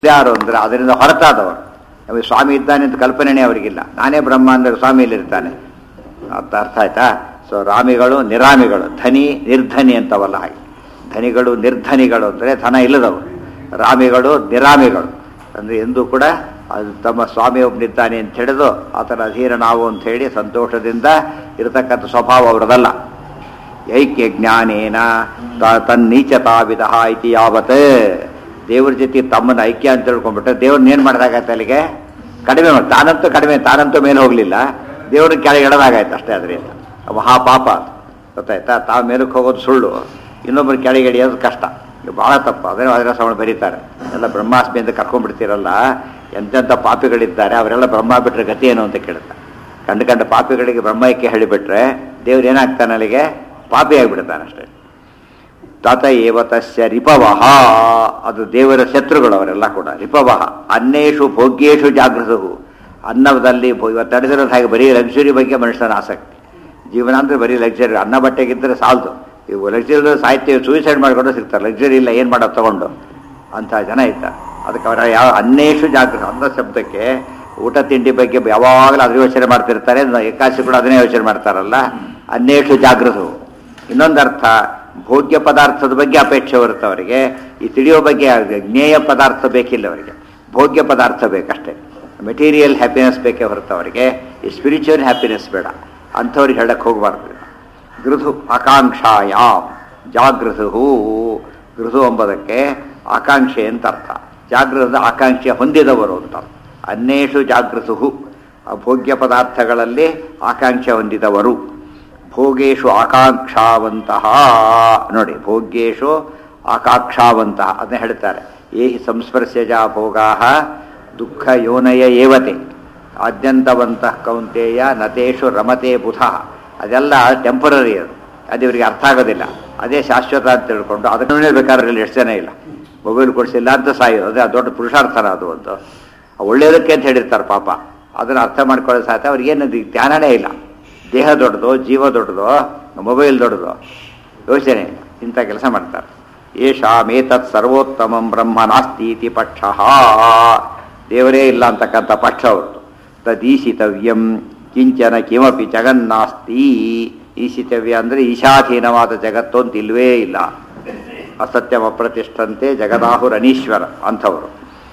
ಯಾರು ಅಂದ್ರೆ ಅದರಿಂದ ಹೊರತಾದವರು ನಮಗೆ ಸ್ವಾಮಿ ಇದ್ದಾನೆ ಅಂತ ಕಲ್ಪನೆನೇ ಅವರಿಗಿಲ್ಲ ನಾನೇ ಬ್ರಹ್ಮ ಅಂದ್ರೆ ಸ್ವಾಮಿಯಲ್ಲಿರ್ತಾನೆ ಅಂತ ಅರ್ಥ ಆಯ್ತಾ ಸೊ ರಾಮಿಗಳು ನಿರಾಮಿಗಳು ಧನಿ ನಿರ್ಧನಿ ಅಂತವಲ್ಲ ಹಾಗೆ ಧನಿಗಳು ನಿರ್ಧನಿಗಳು ಅಂದರೆ ಧನ ಇಲ್ಲದವರು ರಾಮಿಗಳು ನಿರಾಮಿಗಳು ಅಂದರೆ ಎಂದೂ ಕೂಡ ಅದು ತಮ್ಮ ಸ್ವಾಮಿ ಒಬ್ಬನಿದ್ದಾನೆ ಅಂತ ಹಿಡಿದು ಆತನ ಅಧೀನ ನಾವು ಅಂತ ಹೇಳಿ ಸಂತೋಷದಿಂದ ಇರತಕ್ಕಂಥ ಸ್ವಭಾವ ಅವರದಲ್ಲ ಐಕ್ಯ ಜ್ಞಾನೇನ ತ- ತನ್ನೀಚತಾವಿದ ಇತಿ ಯಾವತ್ ದೇವ್ರ ಜೊತೆ ತಮ್ಮನ್ನ ಐಕ್ಯ ಅಂತ ತಿಳ್ಕೊಂಡ್ಬಿಟ್ರೆ ದೇವ್ರನ್ನ ಏನು ಮಾಡಿದಾಗತ್ತೆ ಅಲ್ಲಿಗೆ ಕಡಿಮೆ ಮಾಡಿ ತಾನಂತೂ ಕಡಿಮೆ ತಾನಂತೂ ಮೇಲೆ ಹೋಗಲಿಲ್ಲ ದೇವ್ರನ್ನ ಕೆಳಗೆ ಎಳೆದಾಗಾಯ್ತು ಅಷ್ಟೇ ಅದರಿಂದ ಮಹಾ ಪಾಪ ಅದು ಗೊತ್ತಾಯ್ತಾ ತಾವು ಮೇಲಕ್ಕೆ ಹೋಗೋದು ಸುಳ್ಳು ಇನ್ನೊಬ್ಬರು ಕೆಳಗೆ ಎಳೆಯೋದು ಕಷ್ಟ ಇದು ಬಹಳ ತಪ್ಪು ಅದನ್ನೇ ಅದರ ಶ್ರವಣ ಬರೀತಾರೆ ಎಲ್ಲ ಬ್ರಹ್ಮಾಸ್ಮಿ ಅಂತ ಕರ್ಕೊಂಡ್ಬಿಡ್ತೀರಲ್ಲ ಎಂತೆಂಥ ಪಾಪಿಗಳಿದ್ದಾರೆ ಅವರೆಲ್ಲ ಬ್ರಹ್ಮ ಬಿಟ್ಟರೆ ಗತಿ ಏನು ಅಂತ ಕೇಳುತ್ತಾರೆ ಕಂಡು ಕಂಡ ಪಾಪಿಗಳಿಗೆ ಬ್ರಹ್ಮಕ್ಕೆ ಹೇಳಿಬಿಟ್ರೆ ದೇವ್ರು ಏನಾಗ್ತಾನೆ ಅಲ್ಲಿಗೆ ಪಾಪಿ ಆಗಿಬಿಡ್ತಾನೆ ಅಷ್ಟೇ ತತ ಏವ ತಸ್ಯ ರಿಪವಹ ಅದು ದೇವರ ಶತ್ರುಗಳು ಅವರೆಲ್ಲ ಕೂಡ ರಿಪವಹ ಅನ್ನೇಶು ಭೋಗ್ಯೇಶು ಜಾಗೃತವು ಅನ್ನದಲ್ಲಿ ಭೋ- ಇವತ್ತು ನಡೆದಿರೋದು ಹಾಗೆ ಬರೀ ಲಕ್ಸುರಿ ಬಗ್ಗೆ ಮನುಷ್ಯನ ಆಸಕ್ತಿ ಜೀವನ ಅಂದರೆ ಬರೀ ಲಕ್ಸುರಿ ಅನ್ನ ಬಟ್ಟೆಗಿದ್ದರೆ ಸಾಲದು ಇವು ಲಕ್ಸುರಿ ಸಾಹಿತ್ಯ ಸೂಸೈಡ್ ಮಾಡ್ಕೊಂಡು ಸಿಗ್ತಾರೆ ಲಕ್ಸುರಿ ಇಲ್ಲ ಏನು ಮಾಡೋದು ತಗೊಂಡು ಅಂಥ ಜನ ಇದ್ದಾರೆ ಅದಕ್ಕೆ ಅವರ ಯಾವ ಅನ್ನೇಶು ಜಾಗೃತ ಅನ್ನ ಶಬ್ದಕ್ಕೆ ಊಟ ತಿಂಡಿ ಬಗ್ಗೆ ಯಾವಾಗಲೂ ಅದ್ರ ಯೋಚನೆ ಮಾಡ್ತಿರ್ತಾರೆ ಏಕಾಶಿ ಕೂಡ ಅದನ್ನೇ ಯೋಚನೆ ಮಾಡ್ತಾರಲ್ಲ ಅನ್ನೇಶು ಜಾಗೃತವು ಇನ್ನೊಂದು ಅರ್ಥ ಭೋಗ್ಯ ಪದಾರ್ಥದ ಬಗ್ಗೆ ಅಪೇಕ್ಷೆ ಬರುತ್ತೆ ಅವರಿಗೆ ಈ ತಿಳಿಯೋ ಬಗ್ಗೆ ಜ್ಞೇಯ ಪದಾರ್ಥ ಬೇಕಿಲ್ಲ ಅವರಿಗೆ ಭೋಗ್ಯ ಪದಾರ್ಥ ಬೇಕಷ್ಟೇ ಮೆಟೀರಿಯಲ್ ಹ್ಯಾಪಿನೆಸ್ ಬೇಕೇ ಹೊರತು ಅವರಿಗೆ ಈ ಸ್ಪಿರಿಚುವಲ್ ಹ್ಯಾಪಿನೆಸ್ ಬೇಡ ಅಂಥವ್ರಿಗೆ ಹೇಳಕ್ಕೆ ಹೋಗಬಾರ್ದು ಗೃಧು ಆಕಾಂಕ್ಷಾಯಾಮ್ ಜಾಗೃತು ಗೃಧು ಎಂಬುದಕ್ಕೆ ಆಕಾಂಕ್ಷೆ ಅಂತ ಅರ್ಥ ಜಾಗೃತದ ಆಕಾಂಕ್ಷೆ ಹೊಂದಿದವರು ಅಂತ ಅರ್ಥ. ಅನ್ನೇಷು ಜಾಗೃತು ಭೋಗ್ಯ ಪದಾರ್ಥಗಳಲ್ಲಿ ಆಕಾಂಕ್ಷೆ ಹೊಂದಿದವರು ಭೋಗೇಶು ಆಕಾಂಕ್ಷಾವಂತಹ ನೋಡಿ ಭೋಗ್ಯೇಶು ಆಕಾಂಕ್ಷಾವಂತಹ ಅದನ್ನ ಹೇಳ್ತಾರೆ ಏ ಸಂಸ್ಪರ್ಶಜ ಭೋಗಾ ದುಃಖ ಯೋನಯ ಏವತೆ ಆದ್ಯಂತವಂತಹ ಕೌಂತೆಯ ನತೇಶು ರಮತೆ ಬುಧ ಅದೆಲ್ಲ ಟೆಂಪರರಿ ಅದು ಅದು ಇವರಿಗೆ ಅರ್ಥ ಆಗೋದಿಲ್ಲ ಅದೇ ಶಾಶ್ವತ ಅಂತ ತಿಳ್ಕೊಂಡು ಅದನ್ನೇ ಬೇಕಾದ್ರೆ ಇಲ್ಲಿ ಎಷ್ಟು ಜನ ಇಲ್ಲ ಮೊಬೈಲ್ ಕೊಡಿಸಿಲ್ಲ ಅಂತ ಸಾಯೋದು ಅದೇ ಅದು ದೊಡ್ಡ ಪುರುಷಾರ್ಥನ ಅದು ಅಂತ ಒಳ್ಳೆಯದಕ್ಕೆ ಅಂತ ಹೇಳಿರ್ತಾರೆ ಪಾಪ ಅದನ್ನು ಅರ್ಥ ಮಾಡ್ಕೊಳ್ಳೋ ಸಾಧ್ಯ ಅವ್ರಿಗೇನು ಅದು ಜ್ಞಾನನೇ ಇಲ್ಲ ದೇಹ ದೊಡ್ಡದು ಜೀವ ದೊಡ್ಡದು ಮೊಬೈಲ್ ದೊಡ್ಡದು ಯೋಚನೆ ಇಲ್ಲ ಇಂಥ ಕೆಲಸ ಮಾಡ್ತಾರೆ ಏಷಾಮೇತತ್ ಸರ್ವೋತ್ತಮಂ ಬ್ರಹ್ಮ ನಾಸ್ತಿ ಇತಿ ಪಕ್ಷ ದೇವರೇ ಇಲ್ಲ ಅಂತಕ್ಕಂಥ ಪಕ್ಷ ಅವ್ರದ್ದು ತದೀಶಿತವ್ಯಂ ಕಿಂಚನ ಕಿಮಪಿ ಜಗನ್ನಾಸ್ತಿ ಈಶಿತವ್ಯ ಅಂದರೆ ಈಶಾಧೀನವಾದ ಜಗತ್ತು ಅಂತ ಇಲ್ವೇ ಇಲ್ಲ ಅಸತ್ಯಮ ಪ್ರತಿಷ್ಠಂತೆ ಜಗದಾಹುರನೀಶ್ವರ ಅಂಥವರು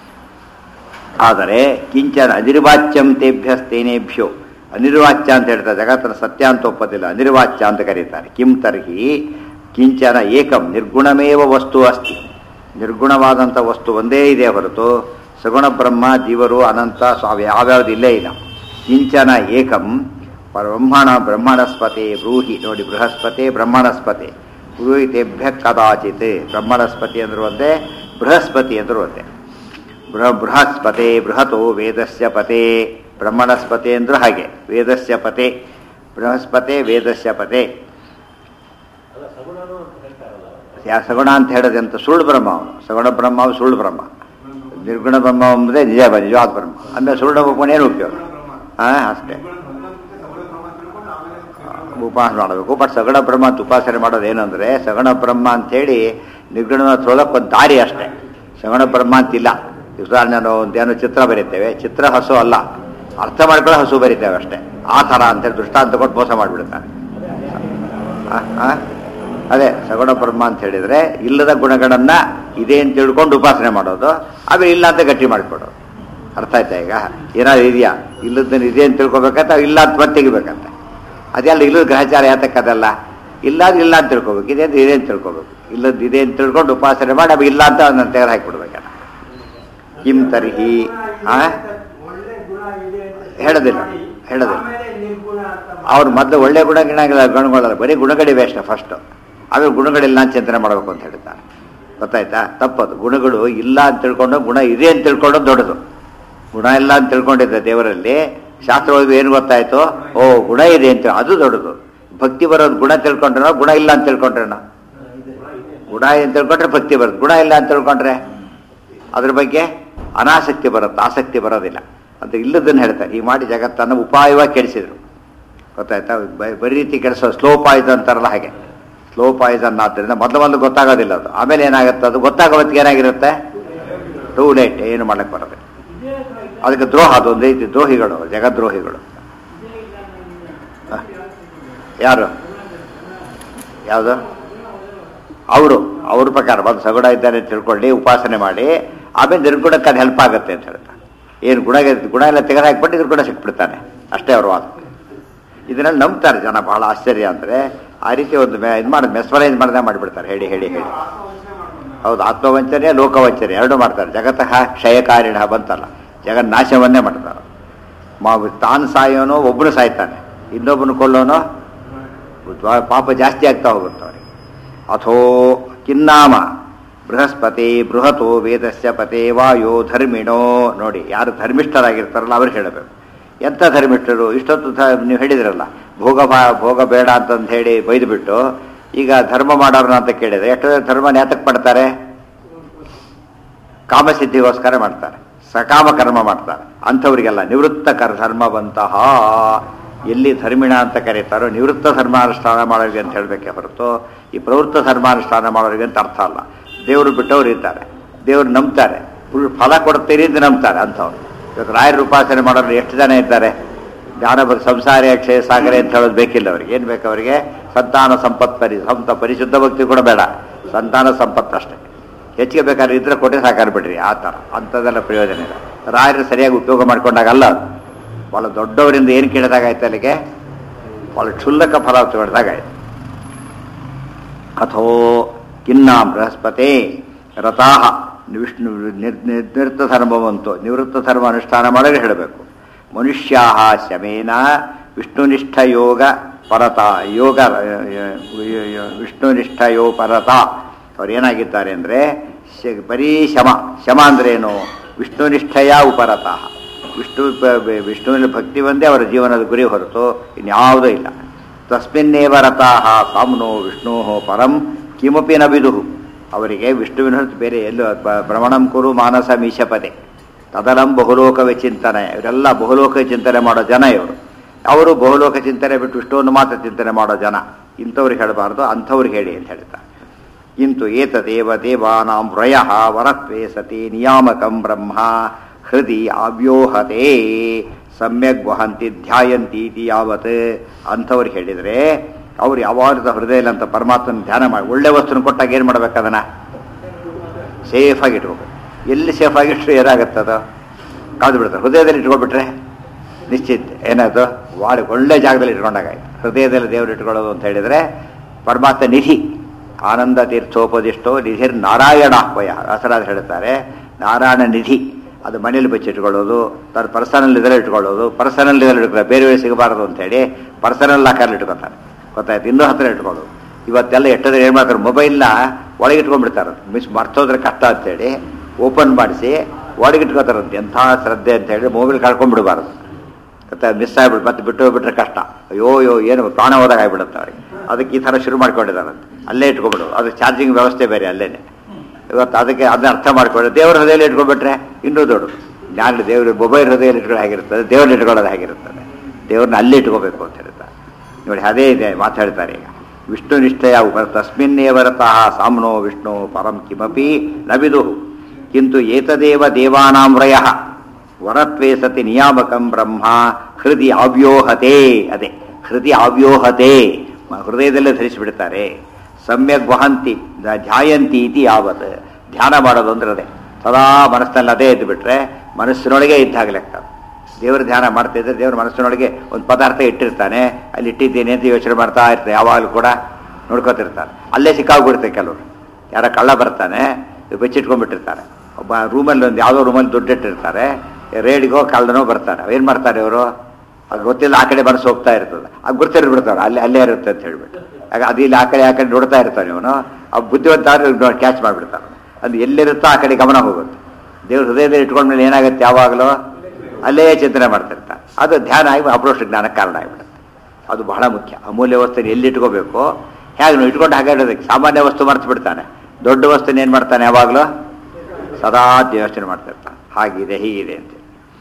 ಆದರೆ ಕಿಂಚನ ಅನಿರ್ವಾಚ್ಯಂ ತೇಭ್ಯಸ್ತೇನೇಭ್ಯೋ ಅನಿರ್ವಾಚ್ಯ ಅಂತ ಹೇಳ್ತಾರೆ ಜಗತ್ತನ್ನು ಸತ್ಯ ಅಂತ ಒಪ್ಪೋದಿಲ್ಲ ಅನಿರ್ವಾಚ್ಯ ಅಂತ ಕರೀತಾರೆ ಕಿಂ ತರ್ಹಿ ಕಿಂಚನ ಏಕಂ ನಿರ್ಗುಣಮೇವ ವಸ್ತು ಅಸ್ತಿ ನಿರ್ಗುಣವಾದಂಥ ವಸ್ತು ಒಂದೇ ಇದೆ ಹೊರತು ಸಗುಣ ಬ್ರಹ್ಮ ಜೀವರು ಅನಂತ ಸ್ವಾಮಿ ಯಾವ್ಯಾವ್ದು ಇಲ್ಲೇ ಇಲ್ಲ ಕಿಂಚನ ಏಕಂ ಬ್ರಹ್ಮಣ ಬ್ರಹ್ಮಣಸ್ಪತೆ ಬ್ರೂಹಿ ನೋಡಿ ಬೃಹಸ್ಪತಿ ಬ್ರಹ್ಮಣಸ್ಪತಿ ಬ್ರೂಹಿತೆಭ್ಯ ಕದಾಚಿತ್ ಬ್ರಹ್ಮಣಸ್ಪತಿ ಅಂದ್ರು ಒಂದೇ ಬೃಹಸ್ಪತಿ ಅಂದ್ರು ಒಂದೇ ಬೃಹ ಬೃಹಸ್ಪತೆ ಬೃಹತೋ ವೇದಸ್ಯ ಪತೆ ಬ್ರಹ್ಮಣಸ್ಪತೆ ಅಂದ್ರು ಹಾಗೆ ವೇದಸ್ಯ ಪತೆ ಬೃಹಸ್ಪತೆ ವೇದಸ್ಯ ಪತೆ ಯಾ ಸಗುಣ ಅಂತ ಹೇಳೋದಂತ ಸುಳ್ಳು ಬ್ರಹ್ಮ ಅವನು ಸಗುಣ ಬ್ರಹ್ಮ ಅವನು ಸುಳ್ಳು ಬ್ರಹ್ಮ ನಿರ್ಗುಣ ಬ್ರಹ್ಮ ಎಂಬುದೇ ನಿಜ ಬ- ನಿಜವಾದ ಬ್ರಹ್ಮ ಆಮೇಲೆ ಸುಳ್ಳು ಒಬ್ಬನ ಏನು ಉಪಯೋಗ ಹಾಂ ಅಷ್ಟೇ ಉಪಾಸನೆ ಮಾಡಬೇಕು ಬಟ್ ಸಗುಣ ಬ್ರಹ್ಮ ಅಂತ ಉಪಾಸನೆ ಮಾಡೋದು ಏನಂದ್ರೆ ಸಗುಣ ಬ್ರಹ್ಮ ಅಂತೇಳಿ ನಿರ್ಗುಣ ತೊಳಕ್ಕೆ ಒಂದು ದಾರಿ ಅಷ್ಟೇ ಸಗುಣ ಬ್ರಹ್ಮ ಅಂತಿಲ್ಲ ಉದಾಹರಣೆ ನಾವು ಒಂದೇನೋ ಚಿತ್ರ ಬರೀತೇವೆ ಚಿತ್ರ ಹಸು ಅಲ್ಲ ಅರ್ಥ ಮಾಡ್ಕೊಳ್ಳೋ ಹಸು ಬರೀತೇವೆ ಅಷ್ಟೇ ಆ ಥರ ಅಂತೇಳಿ ದೃಷ್ಟಾಂತ ಕೊಟ್ಟು ಮೋಸ ಮಾಡಿಬಿಡ್ತಾರೆ ಆ, ಆ? ಅದೇ ಸಗುಣ ಬ್ರಹ್ಮ ಅಂತ ಹೇಳಿದ್ರೆ ಇಲ್ಲದ ಗುಣಗಳನ್ನ ಇದೆ ಅಂತ ತಿಳ್ಕೊಂಡು ಉಪಾಸನೆ ಮಾಡೋದು ಆಮೇಲೆ ಇಲ್ಲ ಅಂತ ಗಟ್ಟಿ ಮಾಡಿಕೊಡೋದು ಅರ್ಥ ಆಯ್ತಾ ಈಗ ಏನಾದ್ರು ಇದೆಯಾ ಇಲ್ಲದನ್ನ ಇದೆ ಅಂತ ತಿಳ್ಕೊಬೇಕಂತ ಇಲ್ಲ ಅಂತ ಮತ್ತೆ ತೆಗಿಬೇಕಂತ ಅದೆಲ್ಲ ಇಲ್ಲದ ಗ್ರಹಚಾರ ಯಾತಕ್ಕದಲ್ಲ ಇಲ್ಲ ಅಂದ್ರೆ ಇಲ್ಲ ಅಂತ ತಿಳ್ಕೊಬೇಕು ಇದೆ ಅಂದ್ರೆ ಇದೆ ಅಂತ ತಿಳ್ಕೊಬೇಕು ಇಲ್ಲದ ಇದೆ ಅಂತ ತಿಳ್ಕೊಂಡು ಉಪಾಸನೆ ಮಾಡಿ ಆಮೇಲೆ ಇಲ್ಲ ಅಂತ ಅದನ್ನ ತೆಗೆದು ಹಾಕಿಬಿಡ್ಬೇಕಲ್ಲ ಕಿಂ ತರ್ಹಿ ಆ ಒಳ್ಳೆ ಗುಣ ಇದೆ ಅಂತ ಹೇಳೋದಿಲ್ಲ ಹೇಳೋದಿಲ್ಲ ಆಮೇಲೆ ನಿರ್ಗುಣ ಅಂತ ಅವ್ರು ಮೊದಲು ಒಳ್ಳೆ ಗುಣಗಳಿಲ್ಲ ಗುಣಗಳಲ್ಲ ಬರೀ ಗುಣಗಳಿವೆ ಅಷ್ಟೇ ಫಸ್ಟ್ ಆಮೇಲೆ ಗುಣಗಳಿಲ್ಲ ಅಂತ ಚಿಂತನೆ ಮಾಡಬೇಕು ಅಂತ ಹೇಳ್ತಾರೆ ಗೊತ್ತಾಯ್ತಾ ತಪ್ಪದು ಗುಣಗಳು ಇಲ್ಲ ಅಂತ ತಿಳ್ಕೊಂಡು ಗುಣ ಇದೆ ಅಂತ ತಿಳ್ಕೊಂಡು ದೊಡ್ಡದು ಗುಣ ಇಲ್ಲ ಅಂತ ತಿಳ್ಕೊಂಡಿದ್ದೆ ದೇವರಲ್ಲಿ ಶಾಸ್ತ್ರ ಓದಿ ಏನು ಗೊತ್ತಾಯ್ತು ಓ ಗುಣ ಇದೆ ಅಂತ ಅದು ದೊಡ್ಡದು ಭಕ್ತಿ ಬರೋದು ಗುಣ ತಿಳ್ಕೊಂಡ್ರೆ ಗುಣ ಇಲ್ಲ ಅಂತ ತಿಳ್ಕೊಂಡ್ರೆ ಗುಣ ಇದೆ ಅಂತ ತಿಳ್ಕೊಂಡ್ರೆ ಭಕ್ತಿ ಬರುತ್ತೆ ಗುಣ ಇಲ್ಲ ಅಂತ ತಿಳ್ಕೊಂಡ್ರೆ ಅದ್ರ ಬಗ್ಗೆ ಅನಾಸಕ್ತಿ ಬರುತ್ತೆ ಆಸಕ್ತಿ ಬರೋದಿಲ್ಲ ಅಂತ ಇಲ್ಲದನ್ನು ಹೇಳ್ತಾರೆ ಈ ಮಾಡಿ ಜಗತ್ತನ್ನು ಉಪಾಯವಾಗಿ ಕೆಡಿಸಿದ್ರು ಗೊತ್ತಾಯ್ತಾ ಬ- ಬರೀ ರೀತಿ ಕೆಡಿಸೋ ಸ್ಲೋ ಪಾಯ್ಸನ್ ಅಂತಾರಲ್ಲ ಹಾಗೆ ಸ್ಲೋ ಪಾಯ್ಸನ್ ಆದ್ದರಿಂದ ಮೊದಲು ಮೊದಲು ಗೊತ್ತಾಗೋದಿಲ್ಲ ಅದು ಆಮೇಲೆ ಏನಾಗುತ್ತೆ ಅದು ಗೊತ್ತಾಗೋ ಹೊತ್ತಿಗೆ ಏನಾಗಿರುತ್ತೆ ಟೂ ಲೇಟ್ ಏನು ಮಾಡಕ್ಕೆ ಬರೋದು ಅದಕ್ಕೆ ದ್ರೋಹ ಅದೊಂದು ರೀತಿ ದ್ರೋಹಿಗಳು ಜಗದ್ರೋಹಿಗಳು ಹ? ಯಾರು ಯಾವುದು ಅವರು ಅವ್ರ ಪ್ರಕಾರ ಬಂದು ಸಗುಣ ಇದ್ದಾರೆ ಅಂತ ತಿಳ್ಕೊಳ್ಳಿ ಉಪಾಸನೆ ಮಾಡಿ ಆಮೇಲೆ ನಿರ್ಗುಣಕ್ಕೆ ಅದು ಹೆಲ್ಪ್ ಆಗುತ್ತೆ ಅಂತ ಹೇಳ್ತಾರೆ ಏನು ಗುಣ ಗುಣ ಎಲ್ಲ ತೆಗೆದು ಹಾಕ್ಬಿಟ್ಟು ನಿರ್ಗುಣ ಸಿಕ್ಬಿಡ್ತಾನೆ ಅಷ್ಟೇ ಅವ್ರ ವಾದ ಇದನ್ನೆಲ್ಲ ನಂಬ್ತಾರೆ ಜನ ಬಹಳ ಆಶ್ಚರ್ಯ ಅಂದರೆ ಆ ರೀತಿ ಒಂದು ಇದು ಮಾಡಿ ಮೆಸ್ಮರೈಸ್ ಮಾಡ್ದೆ ಮಾಡಿಬಿಡ್ತಾರೆ ಹೇಳಿ ಹೇಳಿ ಹೇಳಿ ಹೌದು ಆತ್ಮವಂಚನೆ ಲೋಕವಂಚನೆ ಎರಡೂ ಮಾಡ್ತಾರೆ ಜಗತ್ತಃ ಕ್ಷಯಕಾರಿಣ ಬಂತಲ್ಲ ಜಗನ್ ನಾಶವನ್ನೇ ಮಾಡ್ತಾರೆ ಮಾ ತಾನು ಸಾಯೋನೋ ಒಬ್ಬನು ಸಾಯ್ತಾನೆ ಇನ್ನೊಬ್ಬನು ಕೊಲ್ಲೋನೋ ದ್ವ- ಪಾಪ ಜಾಸ್ತಿ ಆಗ್ತಾ ಹೋಗುತ್ತೆ ಅವ್ರಿಗೆ ಅಥೋ ಕಿನ್ನಾಮ ಬೃಹಸ್ಪತಿ ಬೃಹತೋ ವೇದಸ್ಯ ಪತೆ ವಾಯೋ ಧರ್ಮಿಣೋ ನೋಡಿ ಯಾರು ಧರ್ಮಿಷ್ಠರಾಗಿರ್ತಾರಲ್ಲ ಅವ್ರು ಹೇಳಬೇಕು ಎಂಥ ಧರ್ಮಿಷ್ಠರು ಇಷ್ಟೊತ್ತು ಧ ನೀವು ಹೇಳಿದ್ರಲ್ಲ ಭೋಗ ಭಾ- ಭೋಗ ಬೇಡ ಅಂತಂದು ಹೇಳಿ ಬೈದುಬಿಟ್ಟು ಈಗ ಧರ್ಮ ಮಾಡೋರನ್ನ ಅಂತ ಕೇಳಿದ್ರೆ ಎಷ್ಟೋ ಜನ ಧರ್ಮ ನ್ಯಾತಕ್ಕೆ ಪಡ್ತಾರೆ ಕಾಮಸಿದ್ಧಿಗೋಸ್ಕರ ಮಾಡ್ತಾರೆ ಸಕಾಮ ಕರ್ಮ ಮಾಡ್ತಾರೆ ಅಂಥವರಿಗೆಲ್ಲ ನಿವೃತ್ತ ಕರ್ ಧರ್ಮವಂತಹ ಎಲ್ಲಿ ಧರ್ಮಿಣ ಅಂತ ಕರೀತಾರೋ ನಿವೃತ್ತ ಧರ್ಮಾನುಷ್ಠಾನ ಮಾಡೋರಿಗೆ ಅಂತ ಹೇಳಬೇಕೆ ಹೊರತು ಈ ಪ್ರವೃತ್ತ ಧರ್ಮಾನುಷ್ಠಾನ ಮಾಡೋರಿಗೆ ಅಂತ ಅರ್ಥ ಅಲ್ಲ ದೇವರು ಬಿಟ್ಟವ್ರು ಇರ್ತಾರೆ ದೇವ್ರು ನಂಬ್ತಾರೆ ಫುಲ್ ಫಲ ಕೊಡ್ತೀರಿ ಅಂತ ನಂಬ್ತಾರೆ ಅಂಥವ್ರು ಇವತ್ತು ರಾಯರ ಉಪಾಸನೆ ಮಾಡೋರು ಎಷ್ಟು ಜನ ಇದ್ದಾರೆ ಜ್ಞಾನ ಬ- ಸಂಸಾರಿ ಅಕ್ಷಯ ಸಾಗರೆ ಅಂತ ಹೇಳೋದು ಬೇಕಿಲ್ಲ ಅವ್ರಿಗೆ ಏನು ಬೇಕು ಅವರಿಗೆ ಸಂತಾನ ಸಂಪತ್ ಪರಿ ಸಂತ ಪರಿಶುದ್ಧ ಭಕ್ತಿ ಕೂಡ ಬೇಡ ಸಂತಾನ ಸಂಪತ್ತು ಅಷ್ಟೇ ಹೆಚ್ಚಿಗೆ ಬೇಕಾದ್ರೆ ಇದ್ರೆ ಕೊಟ್ಟೆ ಸಾಕಾರ ಬಿಡ್ರಿ ಆ ಥರ ಅಂಥದ್ದೆಲ್ಲ ಪ್ರಯೋಜನ ಇಲ್ಲ ರಾಯರು ಸರಿಯಾಗಿ ಉಪಯೋಗ ಮಾಡ್ಕೊಂಡಾಗಲ್ಲ ಅದು ಭಾಳ ದೊಡ್ಡವರಿಂದ ಏನು ಕೇಳಿದಾಗಾಯ್ತು ಅಲ್ಲಿಗೆ ಭಾಳ ಕ್ಷುಲ್ಲಕ ಫಲ ತಗೊಂಡಾಗಾಯ್ತು ಅಥೋ ಕಿನ್ನಾಂ ಬೃಹಸ್ಪತೆ ರಥಾಹ ವಿಷ್ಣು ನಿರ್- ನಿರ್- ನಿವೃತ್ತ ಧರ್ಮವಂತು ನಿವೃತ್ತ ಧರ್ಮ ಅನುಷ್ಠಾನ ಮಾಡೋರು ಹೇಳಬೇಕು ಮನುಷ್ಯಾ ಶಮೇನ ವಿಷ್ಣುನಿಷ್ಠ ಯೋಗ ಪರತ ಯೋಗ ವಿಷ್ಣುನಿಷ್ಠ ಯೋ ಪರತ ಅವ್ರು ಏನಾಗಿದ್ದಾರೆ ಅಂದರೆ ಬರೀ ಶಮ ಶಮ ಅಂದ್ರೇನು ವಿಷ್ಣುನಿಷ್ಠಯ ಉಪರತಃ ವಿಷ್ಣು ಪ- ಬ- ವಿಷ್ಣುವಿನ ಭಕ್ತಿ ಒಂದೇ ಅವರ ಜೀವನದ ಗುರಿ ಹೊರತು ಇನ್ಯಾವುದೂ ಇಲ್ಲ ತಸ್ಮಿನ್ನೇವ ರಥಾಹ ಸಾಮ್ನೋ ವಿಷ್ಣೋ ಪರಂ ಕಿಮಪಿ ನ ಬಿದುಹು ಅವರಿಗೆ ವಿಷ್ಣುವಿನ ಹೊರತು ಬೇರೆ ಎಲ್ಲೂ ಬ- ಭ್ರಮಣಂ ಕುರು ಮಾನಸ ಮೀಶಪದೆ ತದಲಂ ಬಹುಲೋಕವೇ ಚಿಂತನೆ ಇವರೆಲ್ಲ ಬಹುಲೋಕ ಚಿಂತನೆ ಮಾಡೋ ಜನ ಇವರು ಅವರು ಬಹುಲೋಕ ಚಿಂತನೆ ಬಿಟ್ಟು ವಿಷ್ಣುವನ್ನು ಮಾತ್ರ ಚಿಂತನೆ ಮಾಡೋ ಜನ ಇಂಥವ್ರಿಗೆ ಹೇಳಬಾರ್ದು ಅಂಥವ್ರಿಗೆ ಹೇಳಿ ಅಂತ ಹೇಳ್ತಾರೆ ಇಂತು ಏತದೇವ ದೇವಾನಾಂ ವ್ರಯ ವರತ್ವೇ ಸತಿ ನಿಯಾಮಕಂ ಬ್ರಹ್ಮ ಹೃದಯ ಅವ್ಯೋಹತೆ ಸಮ್ಯಕ್ ವಹಂತಿ ಧ್ಯಾಯಂತಿ ಇತಿ ಯಾವತ್ ಅಂಥವ್ರು ಹೇಳಿದರೆ ಅವ್ರು ಯಾವಾಗ ಹೃದಯ ಅಂತ ಪರಮಾತ್ಮನ ಧ್ಯಾನ ಮಾಡಿ ಒಳ್ಳೆ ವಸ್ತುನ ಕೊಟ್ಟಾಗ ಏನು ಮಾಡ್ಬೇಕು ಅದನ್ನ ಸೇಫಾಗಿ ಇಟ್ಕೋಬೇಕು ಎಲ್ಲಿ ಸೇಫಾಗಿ ಇಟ್ಟರೆ ಏನಾಗುತ್ತೆ ಅದು ಕಾದು ಬಿಡ್ತಾರೆ ಹೃದಯದಲ್ಲಿ ಇಟ್ಕೊಬಿಟ್ರೆ ನಿಶ್ಚಿತ ಏನದು ವಾಡಿ ಒಳ್ಳೆ ಜಾಗದಲ್ಲಿ ಇಟ್ಕೊಂಡಾಗಾಯ್ತು ಹೃದಯದಲ್ಲಿ ದೇವರು ಇಟ್ಕೊಳ್ಳೋದು ಅಂತ ಹೇಳಿದರೆ ಪರಮಾತ್ಮ ನಿಧಿ ಆನಂದ ತೀರ್ಥೋಪದಿಷ್ಟೋ ನಿಧಿರ್ ನಾರಾಯಣಾಹ್ವಯ ದಸರಾದ ಹೇಳ್ತಾರೆ ನಾರಾಯಣ ನಿಧಿ ಅದು ಮನೇಲಿ ಬಚ್ಚಿಟ್ಕೊಳ್ಳೋದು ತನ್ನ ಪರ್ಸನಲ್ ಇದರಲ್ಲಿ ಇಟ್ಕೊಳ್ಳೋದು ಪರ್ಸನಲ್ ಇದರಲ್ಲಿ ಇಟ್ಕೊಳ್ಳೋದು ಬೇರೆ ಬೇರೆ ಸಿಗಬಾರದು ಅಂತೇಳಿ ಪರ್ಸನಲ್ ಆಕಾರಲ್ಲಿ ಇಟ್ಕೊತಾರೆ ಗೊತ್ತಾಯ್ತು ಇನ್ನೂ ಹತ್ರ ಇಟ್ಕೊಳ್ಳೋದು ಇವತ್ತೆಲ್ಲ ಎಷ್ಟೋದ್ರೆ ಏನು ಮಾಡ್ತಾರೆ ಮೊಬೈಲ್ನ ಒಳಗೆ ಇಟ್ಕೊಂಡ್ಬಿಡ್ತಾರೆ ಮಿಸ್ ಮರ್ತೋದ್ರೆ ಕಷ್ಟ ಅಂತೇಳಿ ಓಪನ್ ಮಾಡಿಸಿ ಒಳಗೆ ಇಟ್ಕೋತಾರಂತೆ ಎಂಥ ಶ್ರದ್ಧೆ ಅಂತೇಳಿ ಮೊಬೈಲ್ ಕಳ್ಕೊಂಡ್ಬಿಡ್ಬಾರ್ದು ಮತ್ತೆ ಮಿಸ್ ಆಗ್ಬಿಟ್ಟು ಮತ್ತೆ ಬಿಟ್ಟು ಹೋಗ್ಬಿಟ್ರೆ ಕಷ್ಟ ಅಯ್ಯೋ ಅಯ್ಯೋ ಏನು ಪ್ರಾಣ ಹೋದಾಗ ಆಗ್ಬಿಡುತ್ತೆ ಅವ್ರಿಗೆ ಅದಕ್ಕೆ ಈ ಥರ ಶುರು ಮಾಡ್ಕೊಂಡಿದ್ದಾರಂತೆ ಅಲ್ಲೇ ಇಟ್ಕೊಬಿಡೋದು ಅದು ಚಾರ್ಜಿಂಗ್ ವ್ಯವಸ್ಥೆ ಬೇರೆ ಅಲ್ಲೇನೆ ಇವತ್ತು ಅದಕ್ಕೆ ಅದನ್ನ ಅರ್ಥ ಮಾಡ್ಕೊಂಡು ದೇವ್ರ ಹೃದಯದಲ್ಲಿ ಇಟ್ಕೊಂಡ್ಬಿಟ್ರೆ ಇನ್ನೂ ದೊಡ್ಡದು ಜ್ಞಾನ ದೇವ್ರ ಮೊಬೈಲ್ ಹೃದಯದಲ್ಲಿ ಇಟ್ಕೊಳ್ಳೋ ಹೇಗಿರ್ತದೆ ದೇವ್ರನ್ನ ಇಟ್ಕೊಳ್ಳೋದು ಹೇಗಿರ್ತದೆ ದೇವ್ರನ್ನ ಅಲ್ಲಿ ಇಟ್ಕೋಬೇಕು ಅಂತ ಹೇಳ್ತಾರೆ ನೋಡಿ ಅದೇ ಇದೆ ಮಾತಾಡ್ತಾರೆ ಈಗ ವಿಷ್ಣು ನಿಷ್ಠಯ ಉಪ ತಸ್ಮಿನ್ನೇವರತಃ ಸಾಮ್ನೋ ವಿಷ್ಣು ಪರಂ ಕಿಮಪಿ ನಬಿದು ಕಿಂತು ಏತದೇವ ದೇವಾನಾಂ ವ್ರಯ ವರತ್ವೇ ಸತಿ ನಿಯಾಮಕಂ ಬ್ರಹ್ಮ ಹೃದಯ ಅವ್ಯೋಹತೆ ಅದೇ ಹೃದಯ ಅವ್ಯೋಹತೆ ಮ- ಹೃದಯದಲ್ಲೇ ಧರಿಸಿಬಿಡ್ತಾರೆ ಸಮ್ಯಕ್ ವಹಂತಿ ದ- ಧ್ಯಾಯಂತಿ ಇತಿ ಯಾವತ್ ಧ್ಯಾನ ಮಾಡೋದು ಅಂದ್ರೆ ಅದೇ ಸದಾ ಮನಸ್ಸಿನಲ್ಲಿ ಅದೇ ಇದ್ದು ಬಿಟ್ರೆ ಮನಸ್ಸಿನೊಳಗೆ ಇದ್ದಾಗ ಲೆಕ್ಕ ದೇವರ ಧ್ಯಾನ ಮಾಡ್ತಿದ್ರೆ ದೇವ್ರ ಮನಸ್ಸಿನೊಳಗೆ ಒಂದು ಪದಾರ್ಥ ಇಟ್ಟಿರ್ತಾನೆ ಅಲ್ಲಿ ಇಟ್ಟಿದ್ದೀನಿ ಅಂತ ಯೋಚನೆ ಮಾಡ್ತಾ ಇರ್ತಾರೆ ಯಾವಾಗಲೂ ಕೂಡ ನೋಡ್ಕೊತಿರ್ತಾರೆ ಅಲ್ಲೇ ಸಿಕ್ಕಾಗ್ಬಿಡುತ್ತೆ ಕೆಲವರು ಯಾರ ಕಳ್ಳ ಬರ್ತಾನೆ ಬಚ್ಚಿಟ್ಕೊಂಡ್ಬಿಟ್ಟಿರ್ತಾರೆ ಒಬ್ಬ ರೂಮಲ್ಲಿ ಒಂದು ಯಾವುದೋ ರೂಮಲ್ಲಿ ದುಡ್ಡು ಇಟ್ಟಿರ್ತಾರೆ ರೇಡಿಗೋ ಕಳ್ಳನೋ ಬರ್ತಾರೆ ಏನು ಮಾಡ್ತಾರೆ ಇವರು ಅದು ಗೊತ್ತಿಲ್ಲ ಆ ಕಡೆ ಮನಸ್ಸು ಹೋಗ್ತಾ ಇರ್ತದೆ ಅದು ಗುರ್ತಿರ್ ಬಿಡ್ತಾರೆ ಅಲ್ಲಿ ಅಲ್ಲೇ ಇರುತ್ತೆ ಅಂತ ಹೇಳ್ಬಿಟ್ಟು ಆಗ ಅದು ಇಲ್ಲಿ ಆ ಕಡೆ ಆ ಕಡೆ ನೋಡ್ತಾ ಇರ್ತಾನೆ ಇವನು ಆ ಬುದ್ಧಿವಂತ ಕ್ಯಾಚ್ ಮಾಡಿಬಿಡ್ತಾನೆ ಅದು ಎಲ್ಲಿರುತ್ತೋ ಆ ಕಡೆ ಗಮನ ಹೋಗುತ್ತೆ ದೇವ್ರ ಹೃದಯದಲ್ಲಿ ಇಟ್ಕೊಂಡ್ಮೇಲೆ ಏನಾಗುತ್ತೆ ಯಾವಾಗಲೂ ಅಲ್ಲೇ ಚಿಂತನೆ ಮಾಡ್ತಿರ್ತಾರೆ ಅದು ಧ್ಯಾನ ಆಗಿ ಅಪ್ರೋಷ ಜ್ಞಾನಕ್ಕೆ ಕಾರಣ ಆಗಿಬಿಡುತ್ತೆ ಅದು ಬಹಳ ಮುಖ್ಯ ಅಮೂಲ್ಯ ವಸ್ತುನ ಎಲ್ಲಿ ಇಟ್ಕೋಬೇಕು ಹೇಗೆ ನಾವು ಇಟ್ಕೊಂಡು ಹಾಗೆ ಇಡೋದಕ್ಕೆ ಸಾಮಾನ್ಯ ವಸ್ತು ಮರ್ತು ಬಿಡ್ತಾನೆ ದೊಡ್ಡ ವಸ್ತುನ ಏನು ಮಾಡ್ತಾನೆ ಯಾವಾಗಲೂ ಸದಾ ಯೋಚನೆ ಮಾಡ್ತಿರ್ತಾನೆ ಹಾಗಿದೆ ಹೀಗಿದೆ ಅಂತ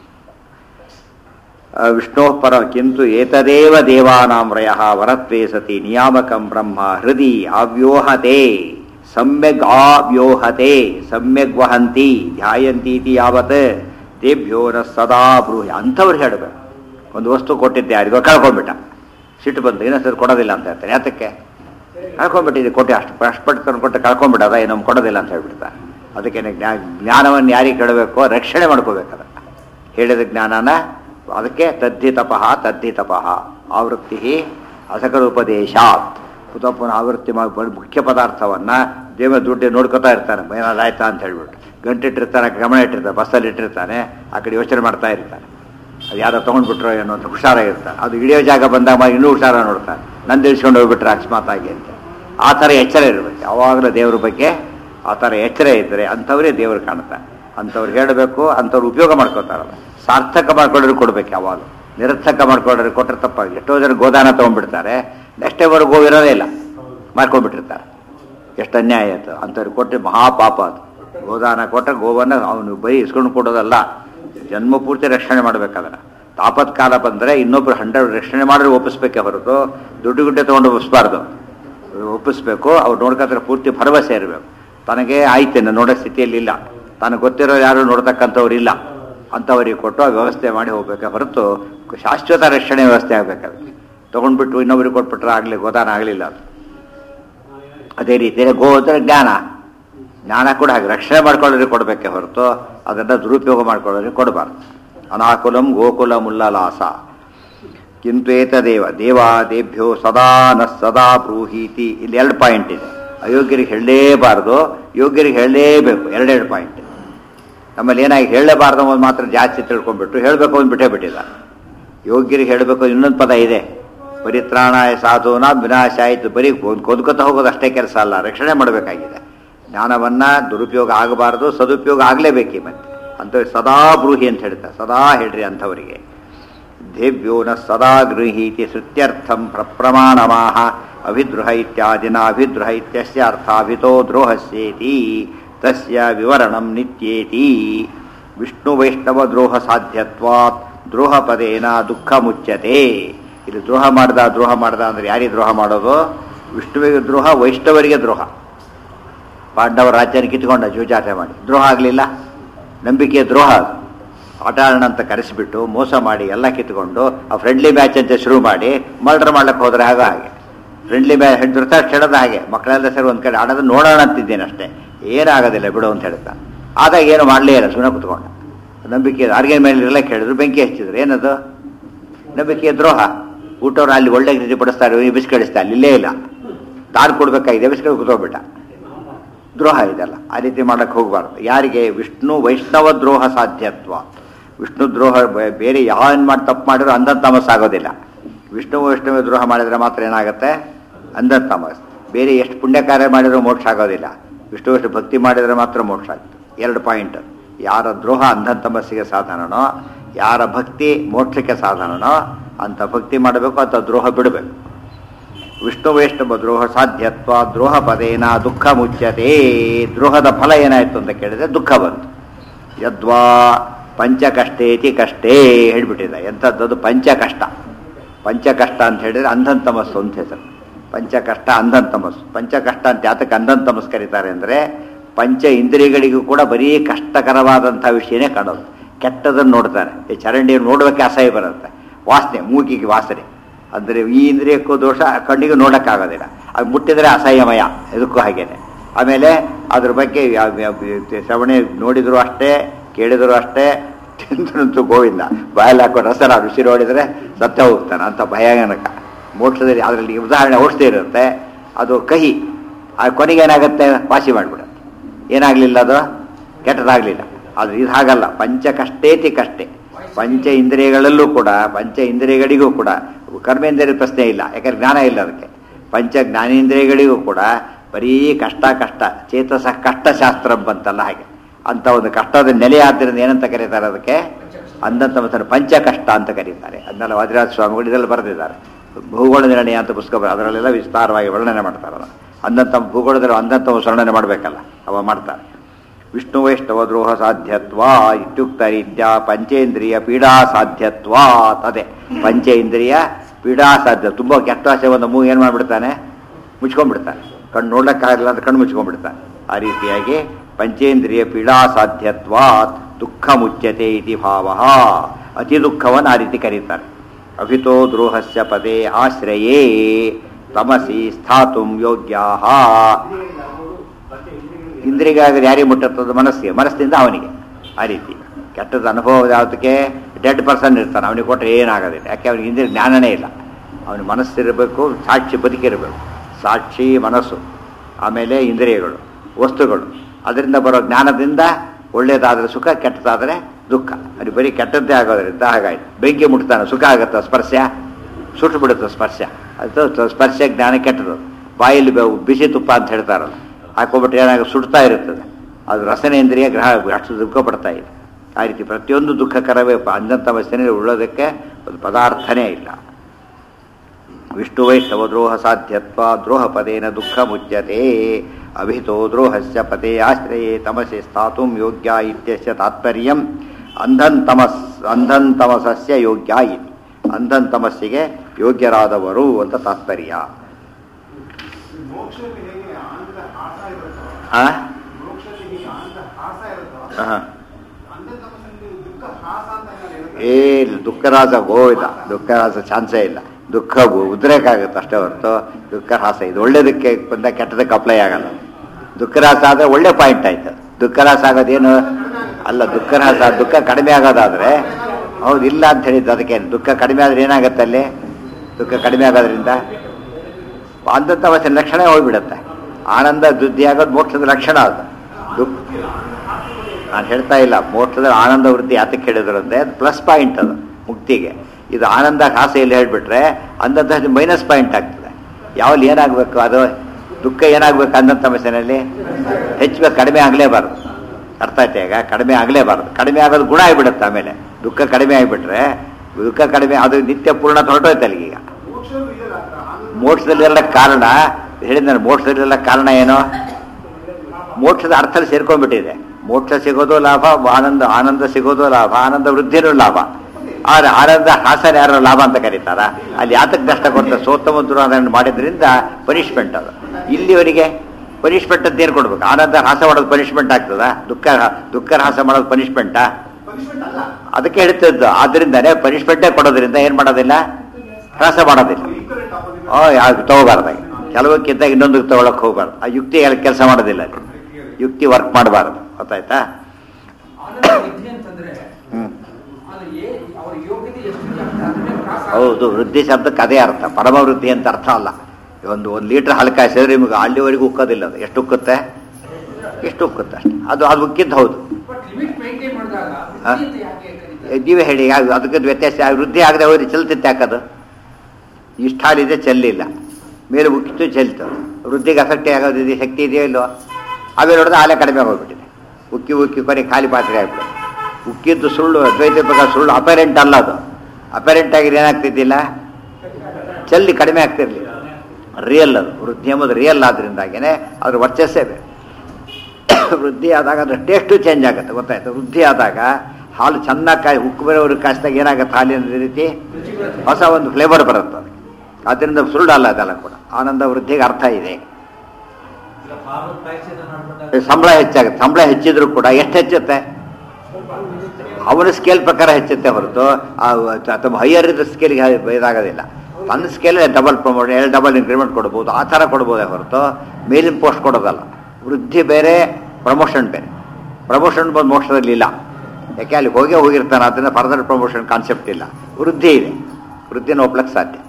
ವಿಷ್ಣೋ ಪರ ಕಿಂತು ಏತದೇವ ದೇವಾನಾಂ ರಯ ವರತ್ವೇ ಸತಿ ನಿಯಾಮಕಂ ಬ್ರಹ್ಮ ಹೃದಯ ಅವ್ಯೋಹತೆ ಸಮ್ಯಗ್ ಆವ್ಯೋಹತೆ ಸಮ್ಯಗ್ ವಹಂತಿ ಧ್ಯಾಯಂತೀತಿ ಯಾವತ್ ತೇಭ್ಯೋ ನ ಸದಾ ಬ್ರೂಹಿ ಅಂಥವ್ರು ಹೇಳಬೇಕು ಒಂದು ವಸ್ತು ಕೊಟ್ಟಿದ್ದೆ ಯಾರಿಗೋ ಕಳ್ಕೊಂಡ್ಬಿಟ್ಟ ಸಿಟ್ಟು ಬಂದು ಇನ್ನೊಂದ್ಸರಿ ಕೊಡೋದಿಲ್ಲ ಅಂತ ಹೇಳ್ತಾರೆ ಯಾತಕ್ಕೆ ಕಳ್ಕೊಂಡ್ಬಿಟ್ಟಿದೆ ಕೊಟ್ಟೆ ಅಷ್ಟು ಅಷ್ಟು ಪಟ್ಟು ತಂದು ಕೊಟ್ಟು ಕಳ್ಕೊಂಡ್ಬಿಟ್ಟದ ಇನ್ನೊಮ್ಮೆ ಕೊಡೋದಿಲ್ಲ ಅಂತ ಹೇಳ್ಬಿಡ್ತಾರೆ ಅದಕ್ಕೆ ಜ್ಞಾ ಜ್ಞಾನವನ್ನು ಯಾರಿಗೆ ಕೇಳಬೇಕು ರಕ್ಷಣೆ ಮಾಡ್ಕೋಬೇಕದ ಹೇಳಿದ ಜ್ಞಾನನ ಅದಕ್ಕೆ ತದ್ಧಿ ತಪಃ ತದ್ಧಿ ತಪಃ ಆವೃತ್ತಿ ಅಸಕರುಪದೇಶಾತ್ ಪುನಃ ಪುನಃ ಆವೃತ್ತಿ ಮಾಡಿ ಮುಖ್ಯ ಪದಾರ್ಥವನ್ನು ದೇವ ದುಡ್ಡು ನೋಡ್ಕೊತಾ ಇರ್ತಾನೆ ಏನಾದ್ರು ಆಯ್ತಾ ಅಂತ ಹೇಳ್ಬಿಟ್ಟು ಗಂಟೆ ಇಟ್ಟಿರ್ತಾನೆ ಗಮನ ಇಟ್ಟಿರ್ತಾನೆ ಬಸ್ಸಲ್ಲಿ ಇಟ್ಟಿರ್ತಾನೆ ಆ ಕಡೆ ಯೋಚನೆ ಮಾಡ್ತಾ ಇರ್ತಾನೆ ಅದು ಯಾರೋ ತೊಗೊಂಡ್ಬಿಟ್ರೋ ಏನೋ ಅಂತ ಹುಷಾರಾಗಿರ್ತಾನೆ ಅದು ಇಳಿಯೋ ಜಾಗ ಬಂದಾಗ ಇನ್ನೂ ಹುಷಾರ ನೋಡ್ತಾನೆ ನಂದು ಇಳಿಸ್ಕೊಂಡು ಹೋಗ್ಬಿಟ್ರೆ ಅಕಸ್ಮಾತ್ ಆಗಿ ಅಂತ ಆ ಥರ ಎಚ್ಚರ ಇರಬೇಕು ಯಾವಾಗಲೂ ದೇವ್ರ ಬಗ್ಗೆ ಆ ಥರ ಎಚ್ಚರ ಇದ್ದರೆ ಅಂಥವರೇ ದೇವರು ಕಾಣ್ತಾರೆ ಅಂಥವ್ರು ಹೇಳಬೇಕು ಅಂಥವ್ರು ಉಪಯೋಗ ಮಾಡ್ಕೋತಾರಲ್ಲ ಸಾರ್ಥಕ ಮಾಡ್ಕೊಳ್ಳೋರು ಕೊಡ್ಬೇಕು ಯಾವಾಗ ನಿರರ್ಥಕ ಮಾಡ್ಕೊಳ್ಳೋರು ಕೊಟ್ಟರೆ ತಪ್ಪಾಗಿ ಎಷ್ಟೋ ಜನ ಗೋದಾನ ತೊಗೊಂಡ್ಬಿಡ್ತಾರೆ ನೆಕ್ಸ್ಟ್ ಟೈಮ್ ಅವ್ರಿಗೆ ಗೋವಿರೋದೇ ಇಲ್ಲ ಮಾಡ್ಕೊಂಡ್ಬಿಟ್ಟಿರ್ತಾರೆ ಎಷ್ಟು ಅನ್ಯಾಯ ಆಯ್ತು ಅಂಥವ್ರಿಗೆ ಕೊಟ್ಟರೆ ಮಹಾಪಾಪ ಅದು ಗೋದಾನ ಕೊಟ್ಟರೆ ಗೋವನ್ನು ಅವನು ಬರೀ ಇಸ್ಕೊಂಡು ಕೊಡೋದಲ್ಲ ಜನ್ಮ ಪೂರ್ತಿ ರಕ್ಷಣೆ ಮಾಡ್ಬೇಕದನ್ನ ತಾಪತ್ಕಾಲ ಬಂದರೆ ಇನ್ನೊಬ್ರು ಹಂಡ್ರೆಡ್ ರಕ್ಷಣೆ ಮಾಡಿದ್ರೆ ಒಪ್ಪಿಸ್ಬೇಕೆ ಹೊರತು ದುಡ್ಡು ಗುಡ್ಡೆ ತೊಗೊಂಡು ಒಪ್ಪಿಸ್ಬಾರ್ದು ಒಪ್ಪಿಸ್ಬೇಕು ಅವ್ರು ನೋಡ್ಕೊಂಡ್ರೆ ಪೂರ್ತಿ ಭರವಸೆ ಇರಬೇಕು ತನಗೆ ಆಯ್ತೇನೆ ನೋಡೋ ಸ್ಥಿತಿಯಲ್ಲಿ ಇಲ್ಲ ತನಗೆ ಗೊತ್ತಿರೋ ಯಾರು ನೋಡ್ತಕ್ಕಂಥವ್ರು ಇಲ್ಲ ಅಂಥವರಿಗೆ ಕೊಟ್ಟು ಆ ವ್ಯವಸ್ಥೆ ಮಾಡಿ ಹೋಗ್ಬೇಕೆ ಹೊರತು ಶಾಶ್ವತ ರಕ್ಷಣೆ ವ್ಯವಸ್ಥೆ ಆಗಬೇಕು ಅದಕ್ಕೆ ತೊಗೊಂಡ್ಬಿಟ್ಟು ಇನ್ನೊಬ್ರಿಗೆ ಕೊಟ್ಬಿಟ್ರೆ ಆಗಲಿ ಗೋದಾನ ಆಗಲಿಲ್ಲ ಅದು ಅದೇ ರೀತಿ ಗೋ ಅಂದರೆ ಜ್ಞಾನ ಜ್ಞಾನ ಕೂಡ ಹಾಗೆ ರಕ್ಷಣೆ ಮಾಡ್ಕೊಳ್ಳೋರಿಗೆ ಕೊಡಬೇಕೆ ಹೊರತು ಅದನ್ನು ದುರುಪಯೋಗ ಮಾಡ್ಕೊಳ್ಳೋರಿಗೆ ಕೊಡಬಾರ್ದು ಅನಾಕುಲಂ ಗೋಕುಲಂ ಉಲ್ಲಲಾಸ ಕಿಂತು ಏತದೇವ ದೇವಾದೇಭ್ಯೋ ಸದಾ ನ ಸದಾ ಬ್ರೂಹೀತಿ ಇಲ್ಲಿ ಎರಡು ಪಾಯಿಂಟ್ ಇದೆ ಅಯೋಗ್ಯರಿಗೆ ಹೇಳಲೇಬಾರ್ದು ಯೋಗ್ಯರಿಗೆ ಹೇಳಲೇಬೇಕು ಎರಡೆರಡು ಪಾಯಿಂಟ್ ನಮ್ಮಲ್ಲಿ ಏನಾಗಿ ಹೇಳಲೇಬಾರ್ದು ಒಂದು ಮಾತ್ರ ಜಾಸ್ತಿ ತಿಳ್ಕೊಂಡ್ಬಿಟ್ಟು ಹೇಳಬೇಕು ಅಂತ ಬಿಟ್ಟೇ ಬಿಟ್ಟಿಲ್ಲ ಯೋಗ್ಯರಿಗೆ ಹೇಳಬೇಕು ಇನ್ನೊಂದು ಪದ ಇದೆ ಪರಿತ್ರಾಣಾಯ ಸಾಧುನ ವಿನಾಶ ಆಯಿತು ಬರೀ ಕೊಂದ್ಕೊತ ಹೋಗೋದು ಅಷ್ಟೇ ಕೆಲಸ ಅಲ್ಲ ರಕ್ಷಣೆ ಮಾಡಬೇಕಾಗಿದೆ ಜ್ಞಾನವನ್ನ ದುರುಪಯೋಗ ಆಗಬಾರ್ದು ಸದುಪಯೋಗ ಆಗಲೇಬೇಕು ಮತ್ತೆ ಅಂತ ಸದಾ ಬ್ರೂಹಿ ಅಂತ ಹೇಳ್ತಾರೆ ಸದಾ ಹೇಳ್ರಿ ಅಂಥವರಿಗೆ ದೇವ್ಯೋ ನ ಸದಾ ಗೃಹೀತಿ ಶ್ರುತ್ಯರ್ಥಂ ಪ್ರಪ್ರಮಾಣಮಾಹ ಅಭಿದ್ರುಹ ಇತ್ಯಾದಿನ ಅಭಿದ್ರುಹ ಇತ್ಯಸ್ಯ ಅರ್ಥಾಭಿತೋ ದ್ರೋಹಸ್ಯೇತಿ ತಸ್ಯ ವಿವರಣಂ ನಿತ್ಯೇತಿ ವಿಷ್ಣು ವೈಷ್ಣವ ದ್ರೋಹ ಸಾಧ್ಯತ್ವಾತ್ ದ್ರೋಹ ಪದೇನ ದುಃಖ ಮುಚ್ಯತೆ ಇಲ್ಲಿ ದ್ರೋಹ ಮಾಡ್ದ ದ್ರೋಹ ಮಾಡ್ದ ಅಂದ್ರೆ ಯಾರಿಗೆ ದ್ರೋಹ ಮಾಡೋದು ವಿಷ್ಣುವಿಗೆ ದ್ರೋಹ ವೈಷ್ಣವರಿಗೆ ದ್ರೋಹ ಪಾಂಡವ ರಾಜ್ಯನ ಕಿತ್ಕೊಂಡ ಜೂಜಾಟ ಮಾಡಿ ದ್ರೋಹ ಆಗಲಿಲ್ಲ ನಂಬಿಕೆಯ ದ್ರೋಹ ಅದು ಆಟ ಆಡೋಣ ಅಂತ ಕರೆಸಿಬಿಟ್ಟು ಮೋಸ ಮಾಡಿ ಎಲ್ಲ ಕಿತ್ಕೊಂಡು ಆ ಫ್ರೆಂಡ್ಲಿ ಮ್ಯಾಚ್ ಅಂತ ಶುರು ಮಾಡಿ ಮರ್ಡರ್ ಮಾಡ್ಲಿಕ್ಕೆ ಹೋದ್ರೆ ಆಗ ಹಾಗೆ ಫ್ರೆಂಡ್ಲಿ ಮ್ಯಾಚ್ ಧೃತರಾಷ್ಟ್ರ ಹೇಳೋದು ಹಾಗೆ ಮಕ್ಕಳೆಲ್ಲ ಸರಿ ಒಂದು ಕಡೆ ಆಡೋದು ನೋಡೋಣ ಅಂತಿದ್ದೇನೆ ಅಷ್ಟೇ ಏನಾಗೋದಿಲ್ಲ ಬಿಡು ಅಂತ ಹೇಳ್ತಾ ಆದಾಗ ಏನು ಮಾಡಲೇ ಇಲ್ಲ ಸುಮ್ಮನೆ ಕುತ್ಕೊಂಡ ನಂಬಿಕೆ ಅರ್ಗೆ ಮೇಲೆ ಎಲ್ಲ ಕೇಳಿದ್ರು ಬೆಂಕಿ ಹಚ್ಚಿದ್ರು ಏನದು ನಂಬಿಕೆಯ ದ್ರೋಹ ಊಟವ್ರು ಅಲ್ಲಿ ಒಳ್ಳೆ ರೀತಿ ಪಡಿಸ್ತಾರೆ ಬಿಸ್ಕಳಿಸ್ತಾ ಅಲ್ಲಿ ಇಲ್ಲೇ ಇಲ್ಲ ತಾನು ಕೊಡ್ಬೇಕಾಗಿದೆ ಬಿಸ್ಕಳಿ ಕುತ್ಕೊಂಡ್ಬಿಟ್ಟ ದ್ರೋಹ ಇದೆಲ್ಲ ಆ ರೀತಿ ಮಾಡಕ್ಕೆ ಹೋಗಬಾರ್ದು ಯಾರಿಗೆ ವಿಷ್ಣು ವೈಷ್ಣವ ದ್ರೋಹ ಸಾಧ್ಯತ್ವ ವಿಷ್ಣು ದ್ರೋಹ ಬ- ಬೇರೆ ಯಾವನ್ ಮಾಡಿ ತಪ್ಪು ಮಾಡಿದ್ರು ಅಂಧ ತಮಸ್ ಆಗೋದಿಲ್ಲ ವಿಷ್ಣು ವೈಷ್ಣವ ದ್ರೋಹ ಮಾಡಿದ್ರೆ ಮಾತ್ರ ಏನಾಗುತ್ತೆ ಅಂಧ ತಮಸ್ ಬೇರೆ ಎಷ್ಟು ಪುಣ್ಯ ಕಾರ್ಯ ಮಾಡಿದ್ರು ಮೋಕ್ಷ ಆಗೋದಿಲ್ಲ ವಿಷ್ಣು ವೈಷ್ಣು ಭಕ್ತಿ ಮಾಡಿದ್ರೆ ಮಾತ್ರ ಮೋಕ್ಷ ಆಗ್ತದೆ ಎರಡು ಪಾಯಿಂಟ್ ಯಾರ ದ್ರೋಹ ಅಂಧ ತಮಸ್ಸಿಗೆ ಸಾಧನನೋ ಯಾರ ಭಕ್ತಿ ಮೋಕ್ಷಕ್ಕೆ ಸಾಧನನೋ ಅಂಥ ಭಕ್ತಿ ಮಾಡಬೇಕು ಅಂತ ದ್ರೋಹ ಬಿಡಬೇಕು ವಿಷ್ಣು ವೈಷ್ಣವ ದ್ರೋಹ ಸಾಧ್ಯತ್ವ ದ್ರೋಹ ಪದೇನ ದುಃಖ ಮುಚ್ಯತೆ ದ್ರೋಹದ ಫಲ ಏನಾಯ್ತು ಅಂತ ಕೇಳಿದ್ರೆ ದುಃಖ ಬಂತು ಯದ್ವಾ ಪಂಚಕಷ್ಟೇತಿ ಕಷ್ಟೇ ಹೇಳ್ಬಿಟ್ಟಿದೆ ಎಂಥದ್ದದು ಪಂಚಕಷ್ಟ ಪಂಚಕಷ್ಟ ಅಂತ ಹೇಳಿದ್ರೆ ಅಂಧನ್ ತಮಸ್ಸು ಅಂತ ಹೆಸರು ಪಂಚಕಷ್ಟ ಅಂಧನ್ ತಮಸ್ಸು ಪಂಚಕಷ್ಟ ಅಂತ ಯಾತಕ್ಕೆ ಅಂಧನ್ ತಮಸ್ ಕರೀತಾರೆ ಅಂದರೆ ಪಂಚ ಇಂದ್ರಿಯಗಳಿಗೂ ಕೂಡ ಬರೀ ಕಷ್ಟಕರವಾದಂಥ ವಿಷಯನೇ ಕಾಣೋದು ಕೆಟ್ಟದನ್ನು ನೋಡ್ತಾನೆ ಈ ಚರಂಡಿಯನ್ನು ನೋಡೋಕ್ಕೆ ಅಸಹ್ಯ ಬರುತ್ತೆ ವಾಸನೆ ಮೂಗಿಗೆ ವಾಸನೆ ಅಂದರೆ ಈ ಇಂದ್ರಿಯಕ್ಕೂ ದೋಷ ಕಣ್ಣಿಗೆ ನೋಡೋಕ್ಕಾಗೋದಿಲ್ಲ ಅದು ಮುಟ್ಟಿದರೆ ಅಸಹ್ಯಮಯ ಇದಕ್ಕೂ ಹಾಗೇನೆ ಆಮೇಲೆ ಅದ್ರ ಬಗ್ಗೆ ಯಾವ- ಯಾವ- ಶ್ರವಣೆ ನೋಡಿದ್ರು ಅಷ್ಟೇ ಕೇಳಿದ್ರು ಅಷ್ಟೇ ತಿಂದ್ರಂತೂ ಗೋವಿಂದ ಬಾಯಲ್ಲಿ ಹಾಕೋ ರಸನ ರುಚಿ ನೋಡಿದರೆ ಸತ್ಯ ಹೋಗ್ತಾನೆ ಅಂತ ಭಯಾನಕ ಮೋಕ್ಷದಲ್ಲಿ ಅದರಲ್ಲಿ ಉದಾಹರಣೆ ಔಷಧಿ ಇರುತ್ತೆ ಅದು ಕಹಿ ಆ ಕೊನೆಗೆ ಏನಾಗುತ್ತೆ ವಾಸಿ ಮಾಡಿಬಿಡುತ್ತೆ ಏನಾಗಲಿಲ್ಲ ಅದು ಕೆಟ್ಟದಾಗಲಿಲ್ಲ ಆದರೆ ಇದು ಹಾಗಲ್ಲ ಪಂಚ ಕಷ್ಟೇತಿ ಕಷ್ಟೇ ಪಂಚ ಇಂದ್ರಿಯಗಳಲ್ಲೂ ಕೂಡ ಪಂಚ ಇಂದ್ರಿಯಗಳಿಗೂ ಕೂಡ ಕರ್ಮೇಂದ್ರಿಯ ಪ್ರಶ್ನೆ ಇಲ್ಲ ಯಾಕಂದ್ರೆ ಜ್ಞಾನ ಇಲ್ಲ ಅದಕ್ಕೆ ಪಂಚ ಜ್ಞಾನೇಂದ್ರಿಯಗಳಿಗೂ ಕೂಡ ಬರೀ ಕಷ್ಟ ಕಷ್ಟ ಚೇತಸ ಕಷ್ಟಶಾಸ್ತ್ರ ಬಂತಲ್ಲ ಹಾಗೆ ಅಂತ ಒಂದು ಕಷ್ಟದ ನೆಲೆ ಆದ್ದರಿಂದ ಏನಂತ ಕರೀತಾರೆ ಅದಕ್ಕೆ ಅಂದಂತ ಮತ್ತೆ ಪಂಚ ಕಷ್ಟ ಅಂತ ಕರೀತಾರೆ ಅದನ್ನೆಲ್ಲ ವಜ್ರಾಜ ಸ್ವಾಮಿಗಳು ಇದರಲ್ಲಿ ಬರೆದಿದ್ದಾರೆ ಭೂಗೋಳ ನಿರ್ಣಯ ಅಂತ ಪುಸ್ತಕ ಬರ- ಅದರಲ್ಲೆಲ್ಲ ವಿಸ್ತಾರವಾಗಿ ವರ್ಣನೆ ಮಾಡ್ತಾರಲ್ಲ ಅಂದಂತ ಭೂಗೋಳದಲ್ಲಿ ಅಂದಂತ ವರ್ಣನೆ ಮಾಡಬೇಕಲ್ಲ ಅವ ಮಾಡ್ತಾರೆ ವಿಷ್ಣು ವೈಷ್ಣವ ದ್ರೋಹ ಸಾಧ್ಯತ್ವ ಇತ್ಯುಕ್ತ ರೀತ್ಯ ಪಂಚೇಂದ್ರಿಯ ಪೀಡಾ ಸಾಧ್ಯತ್ವ ಅದೇ ಪಂಚೇಂದ್ರಿಯ ಪೀಡಾ ಸಾಧ್ಯ ತುಂಬ ಕೆಟ್ಟ ಆಸೆ ಒಂದು ಮೂಗು ಏನು ಮಾಡ್ಬಿಡ್ತಾನೆ ಮುಚ್ಕೊಂಡ್ಬಿಡ್ತಾನೆ ಕಣ್ಣು ನೋಡ್ಲಿಕ್ಕಾಗಲ್ಲ ಅಂತ ಕಣ್ಣು ಮುಚ್ಕೊಂಡ್ಬಿಡ್ತಾನೆ ಆ ರೀತಿಯಾಗಿ ಪಂಚೇಂದ್ರಿಯ ಪೀಡಾ ಸಾಧ್ಯತ್ವಾತ್ ದುಃಖ ಮುಚ್ಯತೆ ಇತಿ ಭಾವ ಅತಿ ದುಃಖವನ್ನು ಆ ರೀತಿ ಕರೀತಾರೆ ಅಭಿತೋ ದ್ರೋಹಸ್ಯ ಪದೇ ಆಶ್ರಯೇ ತಮಸಿ ಸ್ಥಾತು ಯೋಗ್ಯಾ ಇಂದ್ರಿಗಾಗದೆ ಯಾರಿಗೆ ಮುಟ್ಟುತ್ತದೆ ಮನಸ್ಸಿಗೆ ಮನಸ್ಸಿನಿಂದ ಅವನಿಗೆ ಆ ರೀತಿ ಕೆಟ್ಟದ ಅನುಭವ ಯಾವುದಕ್ಕೆ ಡೆಡ್ ಪರ್ಸನ್ ಇರ್ತಾನೆ ಅವನಿಗೆ ಕೊಟ್ಟರೆ ಏನಾಗೋದಿಲ್ಲ ಯಾಕೆ ಅವನಿಗೆ ಇಂದ್ರಿಯ ಜ್ಞಾನನೇ ಇಲ್ಲ ಅವನ ಮನಸ್ಸಿರಬೇಕು ಸಾಕ್ಷಿ ಬದುಕಿರಬೇಕು ಸಾಕ್ಷಿ ಮನಸ್ಸು ಆಮೇಲೆ ಇಂದ್ರಿಯಗಳು ವಸ್ತುಗಳು ಅದರಿಂದ ಬರೋ ಜ್ಞಾನದಿಂದ ಒಳ್ಳೇದಾದರೆ ಸುಖ ಕೆಟ್ಟದಾದರೆ ದುಃಖ ಅದು ಬರೀ ಕೆಟ್ಟದ್ದೇ ಆಗೋದ್ರಿಂದ ಹಾಗಾಯ್ತು ಬೆಂಕಿ ಮುಟ್ತಾನೆ ಸುಖ ಆಗುತ್ತಾ ಸ್ಪರ್ಶ ಸುಟ್ಟು ಬಿಡುತ್ತೆ ಸ್ಪರ್ಶ ಅದು ಸ್ಪರ್ಶ ಜ್ಞಾನ ಕೆಟ್ಟದು ಬಾಯಲ್ಲಿ ಬೆ- ಬಿಸಿ ತುಪ್ಪ ಅಂತ ಹೇಳ್ತಾರಲ್ಲ ಹಾಕೊಂಡ್ಬಿಟ್ರೆ ಏನಾಗ ಸುಡ್ತಾ ಇರುತ್ತದೆ ಅದು ರಸನೇಂದ್ರಿಯ ಗ್ರಹ ಅಷ್ಟು ದುಃಖ ಪಡ್ತಾ ಇದೆ ಆ ರೀತಿ ಪ್ರತಿಯೊಂದು ದುಃಖಕರವೇ ಅಂದಂಥ ಅವಸ್ಥೆಯಲ್ಲಿ ಉಳ್ಳೋದಕ್ಕೆ ಒಂದು ಪದಾರ್ಥನೇ ಇಲ್ಲ ವಿಷ್ಣು ವೈಷ್ಣವ ದ್ರೋಹ ಸಾಧ್ಯತ್ವ ದ್ರೋಹ ಪದೇನ ದುಃಖ ಮುಚ್ಯತೆ ಅಭಿತೋ ದ್ರೋಹಸ್ಯ ಪದೇ ಆಶ್ರಯೇ ತಮಸೆ ಸ್ಥಾತು ಯೋಗ್ಯ ಇತ್ಯಸ್ಯ ತಾತ್ಪರ್ಯಂ ಅಂಧನ್ ತಮಸ್ ಅಂಧನ್ ತಮಸಸ್ಯ ಯೋಗ್ಯ ಇತಿ ಅಂಧನ್ ತಮಸ್ಸಿಗೆ ಯೋಗ್ಯರಾದವರು ಅಂತ ತಾತ್ಪರ್ಯ ಮೋಕ್ಷಕ್ಕೆ ಹೇಗೆ ಆನಂದ ಹಾಸ ಇರುತ್ತೋ ಆ? ಮೋಕ್ಷಕ್ಕೆ ಹೇಗೆ ಆನಂದ ಹಾಸ ಇರುತ್ತೋ ಆಹಾ. ಅಂಧ ತಪಸ್ಸಲ್ಲಿ ದುಃಖ ಹಾಸ ಅಂತ ಹೇಳಿ ಹೇಳುತ್ತೆ. ಏ ದುಃಖರಾಸ ಗೋವಿದ ದುಃಖರಾಸ ಚಾನ್ಸೇ ಇಲ್ಲ ದುಃಖ ಉ- ಉದ್ರೇಕ ಆಗುತ್ತೆ ಅಷ್ಟೇ ಹೊರತು ದುಃಖರಾಸ ಇದು ಒಳ್ಳೇದಕ್ಕೆ ಬಂದ ಕೆಟ್ಟದಕ್ಕೆ ಅಪ್ಲೈ ಆಗಲ್ಲ ದುಃಖರಾಸ ಆದರೆ ಒಳ್ಳೆ ಪಾಯಿಂಟ್ ಆಯ್ತು ದುಃಖರಾಸ ಆಗೋದೇನು ಅಲ್ಲ ದುಃಖರಾಸ ದುಃಖ ಕಡಿಮೆ ಆಗೋದಾದ್ರೆ ಹೌದು ಇಲ್ಲ ಅಂತ ಹೇಳಿದ್ದು ಅದಕ್ಕೆ ದುಃಖ ಕಡಿಮೆ ಆದ್ರೆ ಏನಾಗುತ್ತೆ ಅಲ್ಲಿ ದುಃಖ ಕಡಿಮೆ ಆಗೋದ್ರಿಂದ ಅಂಧಂತ ಅವಸ್ಥೆ ಲಕ್ಷಣ ಹೋಗ್ಬಿಡುತ್ತೆ ಆನಂದ ವೃದ್ಧಿ ಆಗೋದು ಮೋಕ್ಷದ ಲಕ್ಷಣ ಅದು ದುಃಖ ನಾನು ಹೇಳ್ತಾ ಇಲ್ಲ ಮೋಕ್ಷದ ಆನಂದ ವೃದ್ಧಿ ಯಾತಕ್ಕೆ ಹೇಳಿದ್ರು ಅಂದ್ರೆ ಅದು ಪ್ಲಸ್ ಪಾಯಿಂಟ್ ಅದು ಮುಕ್ತಿಗೆ ಇದು ಆನಂದ ಆಸೆಯಲ್ಲಿ ಹೇಳ್ಬಿಟ್ರೆ ಅಂದಂತಹ ಮೈನಸ್ ಪಾಯಿಂಟ್ ಆಗ್ತದೆ ಯಾವಲ್ಲಿ ಏನಾಗಬೇಕು ಅದು ದುಃಖ ಏನಾಗಬೇಕು ಅಂದಂಥ ಸಮಸ್ಯೆನಲ್ಲಿ ಹೆಚ್ಚು ಕಡಿಮೆ ಆಗಲೇಬಾರ್ದು ಅರ್ಥ ಆಯ್ತಾ ಈಗ ಕಡಿಮೆ ಆಗಲೇಬಾರ್ದು ಕಡಿಮೆ ಆಗೋದು ಗುಣ ಆಗಿಬಿಡುತ್ತೆ ಆಮೇಲೆ ದುಃಖ ಕಡಿಮೆ ಆಗಿಬಿಟ್ರೆ ದುಃಖ ಕಡಿಮೆ ಅದು ನಿತ್ಯ ಪೂರ್ಣ ಹೊರಟೋಯ್ತು ಅಲ್ಲಿಗೆ ಈಗ ಮೋಕ್ಷದಲ್ಲೂ ಇದೆಯಲ್ಲ ಆ ಥರ ಆನಂದ ಮೋಕ್ಷದಲ್ಲೆಲ್ಲ ಕಾರಣ ಹೇಳಿದ್ದಾನೆ ಮೋಕ್ಷದಲ್ಲೆಲ್ಲ ಕಾರಣ ಏನು ಮೋಕ್ಷದ ಅರ್ಥ ಸೇರ್ಕೊಂಡ್ಬಿಟ್ಟಿದೆ ಮೋಕ್ಷ ಸಿಗೋದು ಲಾಭ ಆನಂದ ಆನಂದ ಸಿಗೋದು ಲಾಭ ಆನಂದ ವೃದ್ಧಿನೂ ಲಾಭ ಆದ್ರೆ ಆನಂದ ಹಾಸನ ಯಾರೋ ಲಾಭ ಅಂತ ಕರೀತಾರ ಅಲ್ಲಿ ಯಾತಕ್ಕೆ ನಷ್ಟ ಕೊಡ್ತಾರೆ ಸೋತ್ತಮಂತರು ಅದನ್ನು ಮಾಡಿದ್ರಿಂದ ಪನಿಷ್ಮೆಂಟ್ ಅದು ಇಲ್ಲಿವರೆಗೆ ಪನಿಷ್ಮೆಂಟ್ ಅಂತ ಏನು ಕೊಡ್ಬೇಕು ಆನಂದ ಹಾಸ ಮಾಡೋದು ಪನಿಷ್ಮೆಂಟ್ ಆಗ್ತದ ದುಃಖ ದುಃಖ ಹಾಸ ಮಾಡೋದು ಪನಿಷ್ಮೆಂಟಾ ಪನಿಷ್ಮೆಂಟ್ ಅಲ್ಲ ಅದಕ್ಕೆ ಹೇಳ್ತಿದ್ದು ಆದ್ರಿಂದನೇ ಪನಿಷ್ಮೆಂಟೇ ಕೊಡೋದ್ರಿಂದ ಏನು ಮಾಡೋದಿಲ್ಲ ಹ್ರಾಸ ಮಾಡೋದಿಲ್ಲ ಈಕ್ವಲೆಂಟ್ ಆಪೋಸಿಟ್ ಓ ಯಾವ್ದು ತಗೋಬಾರ್ದಾಗಿ ಕೆಲವಕ್ಕಿಂತ ಇನ್ನೊಂದು ತಗೊಳಕ್ ಹೋಗ್ಬಾರ್ದು ಆ ಯುಕ್ತಿ ಕೆಲಸ ಮಾಡೋದಿಲ್ಲ ಅಲ್ಲಿ ಯುಕ್ತಿ ವರ್ಕ್ ಮಾಡಬಾರ್ದು ಗೊತ್ತಾಯ್ತಾ ಆನಂದ ವಿದ್ಯೆ ಅಂತಂದ್ರೆ ಹ್ಮ್ ಅದು ಏ ಅವರ ಯೋಗ್ಯತೆ ಎಷ್ಟಿದೆ ಅಂತ ಅದ್ರ ಮೇಲೆ ಕ್ರಾಸ್ ಹೌದು ವೃದ್ಧಿ ಶಬ್ದಕ್ಕೆ ಅದೇ ಅರ್ಥ ಪರಮ ವೃದ್ಧಿ ಅಂತ ಅರ್ಥ ಅಲ್ಲ ಒಂದು ಒಂದು ಲೀಟರ್ ಹಾಲು ಕಾಯಿಸಿದ್ರೆ ನಿಮಗೆ ಅಲ್ಲಿವರೆಗೂ ಉಕ್ಕೋದಿಲ್ಲ ಅದು ಎಷ್ಟು ಉಕ್ಕುತ್ತೆ ಎಷ್ಟು ಉಕ್ಕುತ್ತೆ ಅಷ್ಟೇ ಅದು ಅದು ಉಕ್ಕಿದ್ದು ಹೌದು ಬಟ್ ಲಿಮಿಟ್ ಮೇಂಟೈನ್ ಮಾಡಿದಾಗ ಹಾ? ವೃದ್ಧಿ ಅಂತ ಯಾಕೆ ಕರೀತಾರೆ ನೀವೇ ಹೇಳಿ ಯಾವ ಅದಕ್ಕೆ ವ್ಯತ್ಯಾಸ ಯಾವ ವೃದ್ಧಿ ಆಗದೆ ಹೋದ್ರೆ ಚೆಲ್ತಿತ್ತು ಯಾಕದು ಇಷ್ಟು ಹಾಲಿದೆ ಚೆಲ್ಲಿಲ್ಲ ಮೇಲೆ ಉಕ್ಕಿತ್ತು ಚೆಲ್ತು ವೃದ್ಧಿಗೆ ಅಫೆಕ್ಟ್ ಆಗೋದಿದೆ ಶಕ್ತಿ ಇದೆಯೋ ಇಲ್ಲೋ ಅವೇ ನೋಡಿದ್ರೆ ಹಾಲೆ ಕಡಿಮೆ ಹೋಗ್ಬಿಟ್ಟಿದೆ ಉಕ್ಕಿ ಉಕ್ಕಿ ಕೊನೆ ಖಾಲಿ ಪಾತ್ರೆ ಆಗ್ಬಿಟ್ಟು ಉಕ್ಕಿದ್ದು ಸುಳ್ಳು ದ್ವೈತ ಪ್ರಕಾರ ಸುಳ್ಳು ಅಪರೆಂಟ್ ಅಲ್ಲ ಅದು ಅಪರೆಂಟ್ ಆಗಿ ಏನಾಗ್ತಿದ್ದಿಲ್ಲ ಚೆಲ್ಲಿ ಕಡಿಮೆ ಆಗ್ತಿರ್ಲಿಲ್ಲ ರಿಯಲ್ ಅದು ವೃದ್ಧಿ ಎಂಬುದು ರಿಯಲ್ ಆದ್ರಿಂದಾಗೇನೆ ಅದ್ರ ವರ್ಚಸ್ಸೇ ಬೇರೆ ವೃದ್ಧಿ ಆದಾಗ ಅದ್ರ ಟೇಸ್ಟು ಚೇಂಜ್ ಆಗುತ್ತೆ ಗೊತ್ತಾಯ್ತು ವೃದ್ಧಿ ಆದಾಗ ಹಾಲು ಚೆನ್ನಾಗಿ ಕಾಯಿ ಉಕ್ಕು ಬರೋವ್ರ ಕಾಯಿಸಿದಾಗ ಏನಾಗುತ್ತೆ ಹಾಲಿನ ರೀತಿ ಹೊಸ ಒಂದು ಫ್ಲೇವರ್ ಬರುತ್ತೆ ಅದಕ್ಕೆ ಅದರಿಂದ ಸುಳ್ಳು ಅಲ್ಲ ಅದೆಲ್ಲ ಕೂಡ ಆನಂದ ವೃದ್ಧಿಗೆ ಅರ್ಥ ಇದೆ ಸಂಬಳ ಹೆಚ್ಚಾಗುತ್ತೆ ಸಂಬಳ ಹೆಚ್ಚಿದ್ರು ಕೂಡ ಎಷ್ಟು ಹೆಚ್ಚುತ್ತೆ ಅವನ ಸ್ಕೇಲ್ ಪ್ರಕಾರ ಹೆಚ್ಚುತ್ತೆ ಹೊರತು ಅಥವಾ ಹೈಯರ್ ಇದ್ದ ಸ್ಕೇಲ್ಗೆ ಇದಾಗೋದಿಲ್ಲ ತನ್ನ ಸ್ಕೇಲ್ ಡಬಲ್ ಪ್ರಮೋಟ್ ಎರಡು ಡಬಲ್ ಇನ್ಕ್ರಿಮೆಂಟ್ ಕೊಡ್ಬೋದು ಆ ಥರ ಕೊಡ್ಬೋದೇ ಹೊರತು ಮೇಲಿನ ಪೋಸ್ಟ್ ಕೊಡೋದಲ್ಲ ವೃದ್ಧಿ ಬೇರೆ ಪ್ರಮೋಷನ್ ಬೇರೆ ಪ್ರಮೋಷನ್ ಬಂದು ಮೋಕ್ಷದಲ್ಲಿ ಇಲ್ಲ ಯಾಕೆ ಅಲ್ಲಿ ಹೋಗೇ ಹೋಗಿರ್ತಾನೆ ಅದರಿಂದ ಫರ್ದರ್ ಪ್ರಮೋಷನ್ ಕಾನ್ಸೆಪ್ಟ್ ಇಲ್ಲ ವೃದ್ಧಿ ಇದೆ ವೃದ್ಧಿನ ಒಪ್ಲಕ್ಕೆ ಸಾಧ್ಯ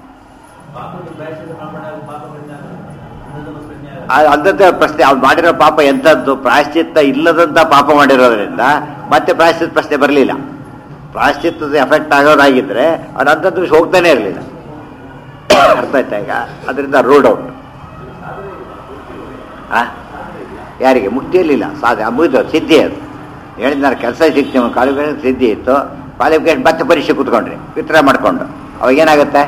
ಆ- ಅಂಥದ್ದೇ ಪ್ರಶ್ನೆ ಅವ್ನು ಮಾಡಿರೋ ಪಾಪ ಎಂಥದ್ದು ಪ್ರಾಯಶ್ಚಿತ್ತ ಇಲ್ಲದಂಥ ಪಾಪ ಮಾಡಿರೋದ್ರಿಂದ ಮತ್ತೆ ಪ್ರಾಯಶ್ಚಿತ್ತ ಪ್ರಶ್ನೆ ಬರಲಿಲ್ಲ ಪ್ರಾಯಶ್ಚಿತ್ತದ ಎಫೆಕ್ಟ್ ಆಗೋದಾಗಿದ್ರೆ ಅವ್ನು ಅಂಥದ್ದು ವಿಷಯ ಹೋಗ್ತಾನೆ ಇರಲಿಲ್ಲ ಅರ್ಥ ಆಯ್ತಾ ಈಗ ಅದರಿಂದ ರೂಲ್ಡ್ ಔಟ್ ಆ ಯಾರಿಗೆ ಮುಕ್ತಿಯಲ್ಲಿಲ್ಲ ಸಾಧ್ಯ ಮುಗಿದು ಸಿದ್ಧಿ ಅದು ಹೇಳಿದ ನಾನು ಕೆಲಸ ಸಿಗ್ತೀನಿ ಕ್ವಾಲಿಫಿಕೇಶನ್ ಸಿದ್ಧಿ ಇತ್ತು ಕ್ವಾಲಿಫಿಕೇಶನ್ ಮತ್ತೆ ಪರೀಕ್ಷೆ ಕೂತ್ಕೊಂಡ್ರಿ ವಿತ್ಡ್ರಾ ಮಾಡ್ಕೊಂಡು ಅವಾಗ ಏನಾಗುತ್ತೆ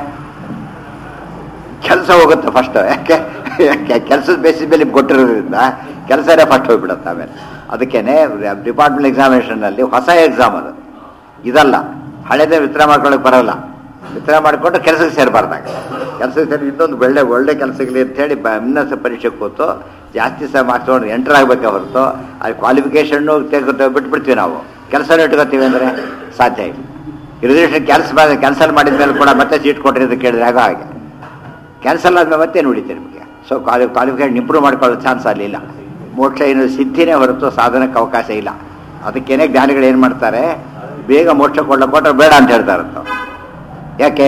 ಕೆಲಸ ಹೋಗುತ್ತೆ ಫಸ್ಟ್ ಯಾಕೆ ಯಾಕೆ ಕೆಲಸದ ಬೇಸಿಸ್ ಮೇಲೆ ಕೊಟ್ಟಿರೋದ್ರಿಂದ ಕೆಲಸನೇ ಫಸ್ಟ್ ಹೋಗ್ಬಿಡುತ್ತೆ ಆಮೇಲೆ ಅದಕ್ಕೇನೆ ಡಿಪಾರ್ಟ್ಮೆಂಟ್ ಎಕ್ಸಾಮಿನೇಷನ್ನಲ್ಲಿ ಹೊಸ ಎಕ್ಸಾಮ್ ಅದು ಇದಲ್ಲ ಹಳೆದೇ ವಿತ್ತರ ಮಾಡ್ಕೊಳಕ್ಕೆ ಬರಲ್ಲ ವಿತರಣೆ ಮಾಡಿಕೊಂಡು ಕೆಲಸಕ್ಕೆ ಸೇರಬಾರ್ದಾಗ ಕೆಲಸಕ್ಕೆ ಸೇರಿ ಇನ್ನೊಂದು ಒಳ್ಳೆ ಒಳ್ಳೆ ಕೆಲಸಗಳು ಅಂತೇಳಿ ಬ ಇನ್ನೊಂದು ಪರೀಕ್ಷೆ ಕೂತು ಜಾಸ್ತಿ ಸಹ ಮಾಡ್ಕೊಂಡು ಎಂಟರ್ ಆಗಬೇಕೆ ಹೊರತು ಅದು ಕ್ವಾಲಿಫಿಕೇಷನ್ನು ತೆಗೆದು ಬಿಟ್ಬಿಡ್ತೀವಿ ನಾವು ಕೆಲಸನೂ ಇಟ್ಕೋತೀವಿ ಅಂದರೆ ಸಾಧ್ಯ ಇಲ್ಲ ರಿಸರ್ವೇಷನ್ ಕ್ಯಾನ್ಸಲ್ ಮಾಡಿ ಕ್ಯಾನ್ಸಲ್ ಮಾಡಿದ ಮೇಲೆ ಕೂಡ ಮತ್ತೆ ಸೀಟ್ ಕೊಟ್ಟರೆ ಅಂತ ಕೇಳಿದ್ರೆ ಆಗ ಹಾಗೆ ಕ್ಯಾನ್ಸಲ್ ಆದ್ಮೇಲೆ ಮತ್ತೆ ನೋಡಿತೀರಿ ನಿಮಗೆ ಸೊ ಕ್ವಾಲಿ ಕ್ವಾಲಿಫಿಕೇಷನ್ ಇಂಪ್ರೂವ್ ಮಾಡ್ಕೊಳ್ಳೋ ಚಾನ್ಸ್ ಅಲ್ಲಿ ಇಲ್ಲ ಮೋಕ್ಷ ಏನು ಸಿದ್ಧಿನೇ ಹೊರತು ಸಾಧನಕ್ಕೆ ಅವಕಾಶ ಇಲ್ಲ ಅದಕ್ಕೇನೆ ಜ್ಞಾನಿಗಳು ಏನು ಮಾಡ್ತಾರೆ ಬೇಗ ಮೋಕ್ಷ ಕೊಡ್ಲಿಕ್ಕೆ ಕೊಟ್ಟರೆ ಬೇಡ ಅಂತ ಹೇಳ್ತಾರಂತ ಯಾಕೆ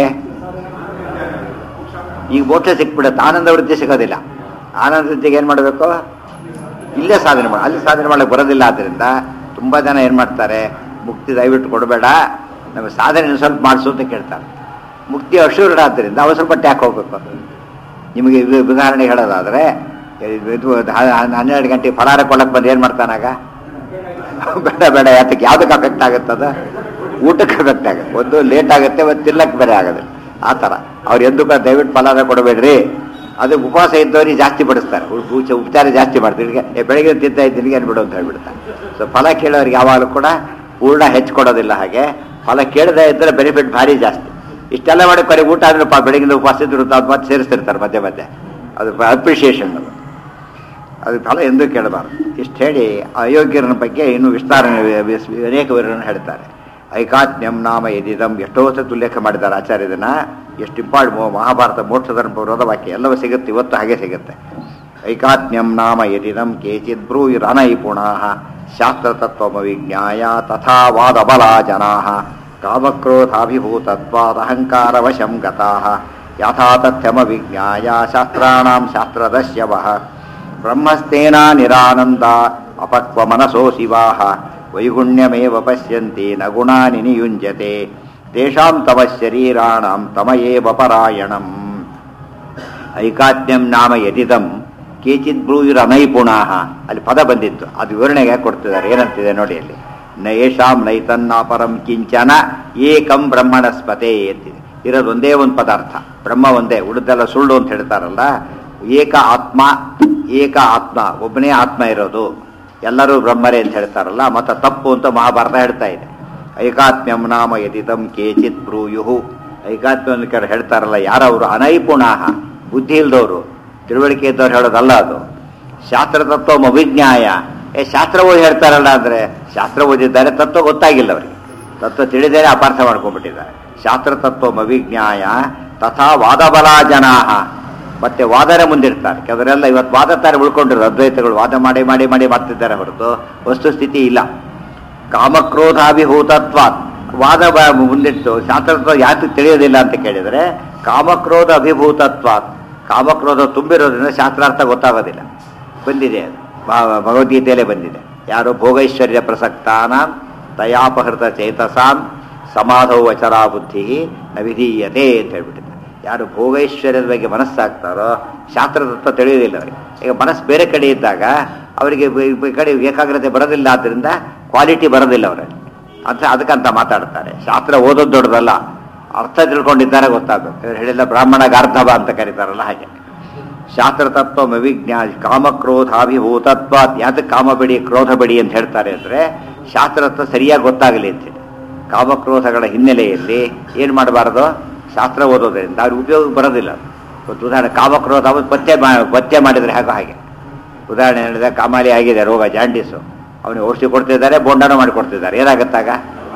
ಈಗ ಮೋಕ್ಷ ಸಿಕ್ಬಿಡುತ್ತೆ ಆನಂದ ವೃತ್ತಿ ಸಿಗೋದಿಲ್ಲ ಆನಂದ ವೃತ್ತಿಗೆ ಏನು ಮಾಡಬೇಕು ಇಲ್ಲೇ ಸಾಧನೆ ಮಾಡಿ ಅಲ್ಲಿ ಸಾಧನೆ ಮಾಡಕ್ಕೆ ಬರೋದಿಲ್ಲ ಆದ್ದರಿಂದ ತುಂಬ ಜನ ಏನು ಮಾಡ್ತಾರೆ ಮುಕ್ತಿ ದಯವಿಟ್ಟು ಕೊಡಬೇಡ ನಮಗೆ ಸಾಧನೆ ಇನ್ನೂ ಸ್ವಲ್ಪ ಮಾಡಿಸು ಅಂತ ಕೇಳ್ತಾರೆ ಮುಕ್ತಿ ಅಶೂರ್ಡ್ ಆದ್ದರಿಂದ ಅವ ಸ್ವಲ್ಪ ಟ್ಯಾಕ್ ಹೋಗ್ಬೇಕು ನಿಮಗೆ ಇದು ಉದಾಹರಣೆ ಹೇಳೋದಾದರೆ ಇದು ಹ- ಹನ್ನೆರಡು ಗಂಟೆ ಫಲಾರ ಕೊಡಕ್ಕೆ ಬಂದು ಏನು ಮಾಡ್ತಾನಾಗ ಬೇಡ ಬೇಡ ಯಾತಕ್ಕೆ ಯಾವುದಕ್ಕೆ ಅಫೆಕ್ಟ್ ಆಗುತ್ತದ ಊಟಕ್ಕೆ ಅಫೆಕ್ಟ್ ಆಗುತ್ತೆ ಒಂದು ಲೇಟ್ ಆಗುತ್ತೆ ಒಂದು ತಿನ್ನಕ್ಕೆ ಬೇರೆ ಆಗೋದಿಲ್ಲ ಆ ಥರ ಅವ್ರು ಎಂದೂ ಕೂಡ ದಯವಿಟ್ಟು ಫಲಾರ ಕೊಡಬೇಡ್ರಿ ಅದು ಉಪವಾಸ ಇದ್ದವ್ರಿಗೆ ಜಾಸ್ತಿ ಬಡಿಸ್ತಾರೆ ಉ- ಉಚ- ಉಪಚಾರ ಜಾಸ್ತಿ ಮಾಡ್ತಾರೆ ಈಗ ಏ, ಬೆಳಗ್ಗೆ ತಿಂತಾ ಇದ್ದೀನಿ ಏನು ಬಿಡು ಅಂತ ಹೇಳ್ಬಿಡ್ತಾರೆ ಸೊ ಫಲ ಕೇಳೋರಿಗೆ ಯಾವಾಗಲೂ ಕೂಡ ಪೂರ್ಣ ಹೆಚ್ಚು ಕೊಡೋದಿಲ್ಲ ಹಾಗೆ ಫಲ ಕೇಳದೇ ಇದ್ದರೆ ಬೆನಿಫಿಟ್ ಭಾರಿ ಜಾಸ್ತಿ ಇಷ್ಟೆಲ್ಲ ಮಾಡಿ ಕೊನೆ ಊಟ ಆದ್ರೆ ಪಾ ಬೆಳಗಿನ ಉಪವಾಸ ಇದ್ರು ಅದು ಮತ್ತೆ ಸೇರಿಸ್ತಿರ್ತಾರೆ ಮಧ್ಯೆ ಮಧ್ಯೆ ಅದು ಅಪ್ರಿಷಿಯೇಷನ್ ಅದು ಅದು ಫಲ ಎಂದೂ ಕೇಳಬಾರದು ಇಷ್ಟು ಹೇಳಿ ಅಯೋಗ್ಯರ ಬಗ್ಗೆ ಇನ್ನೂ ವಿಸ್ತಾರ ಅನೇಕ ವಿವರನ್ನು ಹೇಳ್ತಾರೆ ಐಕಾತ್ಮ್ಯಂ ನಾಮ ಎದಿದಂ ಎಷ್ಟೋ ಸತಿ ಉಲ್ಲೇಖ ಮಾಡಿದ್ದಾರೆ ಆಚಾರ್ಯ ಇದನ್ನ ಎಷ್ಟು ಇಂಪಾರ್ಟ್ ಮಹಾಭಾರತ ಮೋಕ್ಷಧರ್ಮ ವಿರೋಧ ವಾಕ್ಯ ಎಲ್ಲವೂ ಸಿಗುತ್ತೆ ಇವತ್ತು ಹಾಗೆ ಸಿಗುತ್ತೆ ಐಕಾತ್ಮ್ಯಂ ನಾಮ ಯದಿದಂ ಕೇಚಿದ್ ಬ್ರೂಯಿರನೈ ಪುನಃ ಶಾಸ್ತ್ರತತ್ವಮವಿಜ್ಞಾಯ ತಥಾ ವಾದಬಲಾ ಜನಾಃ ಕಾಮಕ್ರೋಧಾಭಿಭೂತತ್ವಾದಹಂಕಾರವಶಂ ಗತಾಃ ಯಥಾ ತಥ್ಯಮವಿಜ್ಞಾಯ ಶಾಸ್ತ್ರಾಣಾಂ ಶಾಸ್ತ್ರದಸ್ಯವಃ ಬ್ರಹ್ಮಸ್ತೇನ ನಿರಾನಂದ ಅಪಕ್ವ ಮನಸೋ ಶಿವಾಹ ವೈಗುಣ್ಯಮೇವ ಪಶ್ಯಂತಿ ನ ಗುಣಾನಿ ನಿಯುಂಜತೆ ತೇಷಾಂ ತವ ಶರೀರಾಣಾಂ ತಮಯೇವ ಪರಾಯಣಂ ಐಕಾತ್ಮ್ಯಂ ನಾಮ ಯದಿದಂ ಕೇಚಿತ್ ಬ್ರೂಯುರ ನೈಪುಣಾಹ ಅಲ್ಲಿ ಪದ ಬಂದಿತ್ತು ಅದು ವಿವರಣೆಗೆ ಕೊಡ್ತಿದ್ದಾರೆ ಏನಂತಿದೆ ನೋಡಿ ಅಲ್ಲಿ ನಯೇಷಾಂ ನೈತನ್ನಾಪರಂ ಕಿಂಚನ ಏಕಂ ಬ್ರಹ್ಮಣಸ್ಪತೆ ಅಂತಿದೆ ಇರೋದು ಒಂದೇ ಒಂದು ಪದಾರ್ಥ ಬ್ರಹ್ಮ ಒಂದೇ ಉಳಿದೆಲ್ಲ ಸುಳ್ಳು ಅಂತ ಹೇಳ್ತಾರಲ್ಲ ಏಕ ಆತ್ಮ ಏಕ ಆತ್ಮ ಒಬ್ಬನೇ ಆತ್ಮ ಇರೋದು ಎಲ್ಲರೂ ಬ್ರಹ್ಮರೇ ಅಂತ ಹೇಳ್ತಾರಲ್ಲ ಮತ್ತೆ ತಪ್ಪು ಅಂತ ಮಹಾಭಾರತ ಹೇಳ್ತಾ ಇದೆ ಐಕಾತ್ಮ್ಯಂ ನಾಮ ಯದಿದಂ ಕೇಚಿತ್ ಬ್ರೂಯು ಐಕಾತ್ಮ್ಯ ಕೆಲ ಹೇಳ್ತಾರಲ್ಲ ಯಾರವರು ಅನೈಪುಣಾಹ ಬುದ್ಧಿ ಇಲ್ದವರು ತಿಳುವಳಿಕೆ ಇದ್ದವ್ರು ಹೇಳೋದಲ್ಲ ಅದು ಶಾಸ್ತ್ರ ತತ್ವ ಅಭಿಜ್ಞಾಯ ಏ ಶಾಸ್ತ್ರ ಓದಿ ಹೇಳ್ತಾರಲ್ಲ ಅಂದ್ರೆ ಶಾಸ್ತ್ರ ಓದಿದ್ದಾರೆ ತತ್ವ ಗೊತ್ತಾಗಿಲ್ಲ ಅವರಿಗೆ ತತ್ವ ತಿಳಿದೇನೆ ಅಪಾರ್ಥ ಮಾಡ್ಕೊಂಡ್ಬಿಟ್ಟಿದ್ದಾರೆ ಶಾಸ್ತ್ರ ತತ್ವ ಅಭಿಜ್ಞಾಯ ತಥಾ ವಾದಬಲಾ ಜನಾಹ ಮತ್ತೆ ವಾದನೆ ಮುಂದಿರ್ತಾರೆ ಕೆಲವರೆಲ್ಲ ಇವತ್ತು ವಾದ ತಾರೆ ಉಳ್ಕೊಂಡಿರೋದು ಅದ್ವೈತಗಳು ವಾದ ಮಾಡಿ ಮಾಡಿ ಮಾಡಿ ಮಾಡ್ತಿದ್ದಾರೆ ಹೊರತು ವಸ್ತುಸ್ಥಿತಿ ಇಲ್ಲ ಕಾಮಕ್ರೋಧಾಭಿಭೂತತ್ವ ವಾದ ಬ- ಮುಂದಿಟ್ಟು ಶಾಸ್ತ್ರತ್ವ ಯಾಕೆ ತಿಳಿಯೋದಿಲ್ಲ ಅಂತ ಕೇಳಿದರೆ ಕಾಮಕ್ರೋಧ ಅಭಿಭೂತತ್ವ ಕಾಮಕ್ರೋಧ ತುಂಬಿರೋದ್ರಿಂದ ಶಾಸ್ತ್ರಾರ್ಥ ಗೊತ್ತಾಗೋದಿಲ್ಲ ಬಂದಿದೆ ಅದು ಭ- ಭಗವದ್ಗೀತೆಯಲ್ಲೇ ಬಂದಿದೆ ಯಾರು ಭೋಗೈಶ್ವರ್ಯ ಪ್ರಸಕ್ತಾನಾಂ ತಯಾಪಹೃತ ಚೇತಸಾಂ ಸಮಾಧೌ ವಚರಾ ಬುದ್ಧಿ ನ ವಿಧೀಯತೆ ಅಂತ ಹೇಳ್ಬಿಟ್ಟಿದ್ದಾರೆ ಯಾರು ಭೋಗೈಶ್ವರ್ಯದ ಬಗ್ಗೆ ಮನಸ್ಸಾಗ್ತಾರೋ ಶಾಸ್ತ್ರತತ್ವ ತಿಳಿಯೋದಿಲ್ಲ ಅವರಿಗೆ ಈಗ ಮನಸ್ಸು ಬೇರೆ ಕಡೆ ಇದ್ದಾಗ ಅವರಿಗೆ ಈ- ಈ ಕಡೆ ಏಕಾಗ್ರತೆ ಬರೋದಿಲ್ಲ ಆದ್ದರಿಂದ ಕ್ವಾಲಿಟಿ ಬರೋದಿಲ್ಲ ಅವರಲ್ಲಿ ಅಂತ ಅದಕ್ಕಂತ ಮಾತಾಡ್ತಾರೆ ಶಾಸ್ತ್ರ ಓದೋದು ದೊಡ್ಡದಲ್ಲ ಅರ್ಥ ತಿಳ್ಕೊಂಡಿದ್ದಾರೆ ಗೊತ್ತಾಗಬೇಕು ಇವ್ರು ಹೇಳಿಲ್ಲ ಬ್ರಾಹ್ಮಣ ಗಾರ್ಧವ ಅಂತ ಕರೀತಾರಲ್ಲ ಹಾಗೆ ಶಾಸ್ತ್ರ ತತ್ವ ಅವಿಜ್ಞಾ ಕಾಮಕ್ರೋಧಾಭಿಭೂತತ್ವ ಯಾತಕ್ಕೆ ಕಾಮ ಬಿಡಿ ಕ್ರೋಧ ಬಿಡಿ ಅಂತ ಹೇಳ್ತಾರೆ ಅಂದರೆ ಶಾಸ್ತ್ರತ್ವ ಸರಿಯಾಗಿ ಗೊತ್ತಾಗಲಿ ಅಂತೇಳಿ ಕಾಮಕ್ರೋಧಗಳ ಹಿನ್ನೆಲೆಯಲ್ಲಿ ಏನು ಮಾಡಬಾರ್ದು ಶಾಸ್ತ್ರ ಓದೋದ್ರಿಂದ ಅವ್ರಿಗೆ ಉಪಯೋಗ ಬರೋದಿಲ್ಲ ಇವತ್ತು ಉದಾಹರಣೆ ಕಾಮಕ್ರೋಧ ಅವತ್ತು ಪತ್ತೆ ಮಾ ಪತ್ತೆ ಮಾಡಿದರೆ ಹಾಗೆ ಹಾಗೆ ಉದಾಹರಣೆ ಹೇಳಿದ್ರೆ ಕಾಮಾಲಿ ಆಗಿದೆ ರೋಗ ಜಾಂಡೀಸು ಅವನಿಗೆ ಔಷಧಿ ಕೊಡ್ತಿದ್ದಾರೆ ಬೋಂಡನೂ ಮಾಡಿ ಕೊಡ್ತಿದ್ದಾರೆ ಏನಾಗುತ್ತಾಗ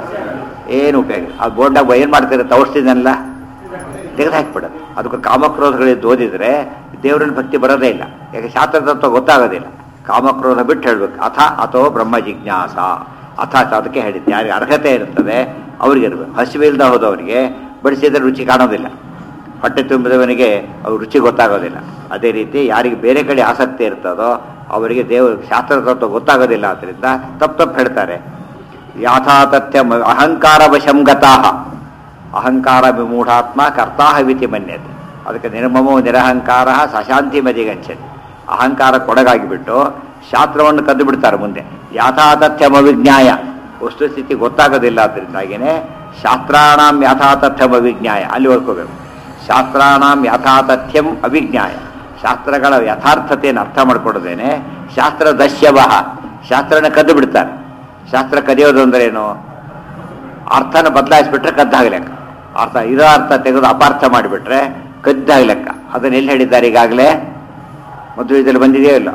ಏನು ಉಪಯೋಗ ಆ ಬೋಂಡ ಏನು ಮಾಡ್ತಿರುತ್ತೆ ಔಷಧಿನೆಲ್ಲ ತೆಗೆದು ಹಾಕಿಬಿಡೋದು ಅದಕ್ಕೆ ಕಾಮಕ್ರೋಧಗಳಿದ್ದು ಓದಿದ್ರೆ ದೇವರನ್ನ ಭಕ್ತಿ ಬರೋದೇ ಇಲ್ಲ ಯಾಕೆ ಶಾಸ್ತ್ರ ತತ್ವ ಗೊತ್ತಾಗೋದಿಲ್ಲ ಕಾಮಕ್ರೋಧ ಬಿಟ್ಟು ಹೇಳ್ಬೇಕು ಅಥ ಅಥೋ ಬ್ರಹ್ಮ ಜಿಜ್ಞಾಸ ಅಥ ಅದಕ್ಕೆ ಹೇಳಿದ್ದೆ ಯಾರಿಗೆ ಅರ್ಹತೆ ಇರ್ತದೆ ಅವ್ರಿಗೆ ಇರಬೇಕು ಹಸಿವಿಲ್ದ ಹೋದವರಿಗೆ ಬಡಿಸಿದ್ರೆ ರುಚಿ ಕಾಣೋದಿಲ್ಲ ಹೊಟ್ಟೆ ತುಂಬಿದವನಿಗೆ ಅವ್ರ ರುಚಿ ಗೊತ್ತಾಗೋದಿಲ್ಲ ಅದೇ ರೀತಿ ಯಾರಿಗೆ ಬೇರೆ ಕಡೆ ಆಸಕ್ತಿ ಇರ್ತದೋ ಅವರಿಗೆ ದೇವರು ಶಾಸ್ತ್ರ ತತ್ವ ಗೊತ್ತಾಗೋದಿಲ್ಲ ಆದ್ದರಿಂದ ತಪ್ಪು ತಪ್ಪು ಹೇಳ್ತಾರೆ ಯಾಥಾತಥ್ಯ ಅಹಂಕಾರ ವಶಂಗತಾಹ ಅಹಂಕಾರ ವಿಮೂಢಾತ್ಮ ಕರ್ತಾಹ ವಿತಿ ಮನ್ಯತೆ ಅದಕ್ಕೆ ನಿರ್ಮಮೋ ನಿರಹಂಕಾರ ಸಶಾಂತಿ ಮದಿಗಚ್ಚತಿ ಅಹಂಕಾರ ಕೊಡಗಾಗಿಬಿಟ್ಟು ಶಾಸ್ತ್ರವನ್ನು ಕದ್ದು ಬಿಡ್ತಾರೆ ಮುಂದೆ ಯಾಥಾತಥ್ಯಮ ವಿಜ್ಞಾಯ ವಸ್ತುಸ್ಥಿತಿ ಗೊತ್ತಾಗೋದಿಲ್ಲ ಅದರಿಂದಾಗಿನೇ ಶಾಸ್ತ್ರಾಣಾಂ ಯಥಾತಥ್ಯಮ ವಿಜ್ಞಾಯ ಅಲ್ಲಿ ಓದ್ಕೋಬೇಕು ಶಾಸ್ತ್ರಾಣಾಂ ಯಥಾತಥ್ಯಂ ಅವಿಜ್ಞಾಯ ಶಾಸ್ತ್ರಗಳ ಯಥಾರ್ಥತೆಯನ್ನು ಅರ್ಥ ಮಾಡ್ಕೊಡೋದೇನೆ ಶಾಸ್ತ್ರ ದಶ್ಯವ ಶಾಸ್ತ್ರನ ಕದ್ದು ಬಿಡ್ತಾರೆ ಶಾಸ್ತ್ರ ಕದಿಯೋದು ಅಂದ್ರೆ ಏನು ಅರ್ಥನ ಬದಲಾಯಿಸ್ಬಿಟ್ರೆ ಕದ್ದಾಗಲೆಕ್ಕ ಅರ್ಥ ಇರೋ ಅರ್ಥ ತೆಗೆದು ಅಪಾರ್ಥ ಮಾಡಿಬಿಟ್ರೆ ಕದ್ದಾಗ ಲೆಕ್ಕ ಅದನ್ನ ಎಲ್ಲಿ ಹೇಳಿದ್ದಾರೆ ಈಗಾಗಲೇ ಮದುವೆದಲ್ಲಿ ಬಂದಿದೆಯೋ ಇಲ್ಲ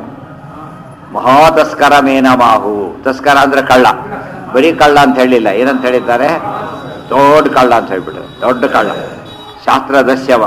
ಮಹಾ ತಸ್ಕರ ಮೇನ ಮಾಹು ತಸ್ಕರ ಅಂದ್ರೆ ಕಳ್ಳ ಬರೀ ಕಳ್ಳ ಅಂತ ಹೇಳಿಲ್ಲ ಏನಂತ ಹೇಳಿದ್ದಾರೆ ದೊಡ್ಡ ಕಳ್ಳ ಅಂತ ಹೇಳ್ಬಿಟ್ರೆ ದೊಡ್ಡ ಕಳ್ಳ ಶಾಸ್ತ್ರದಸ್ಯವ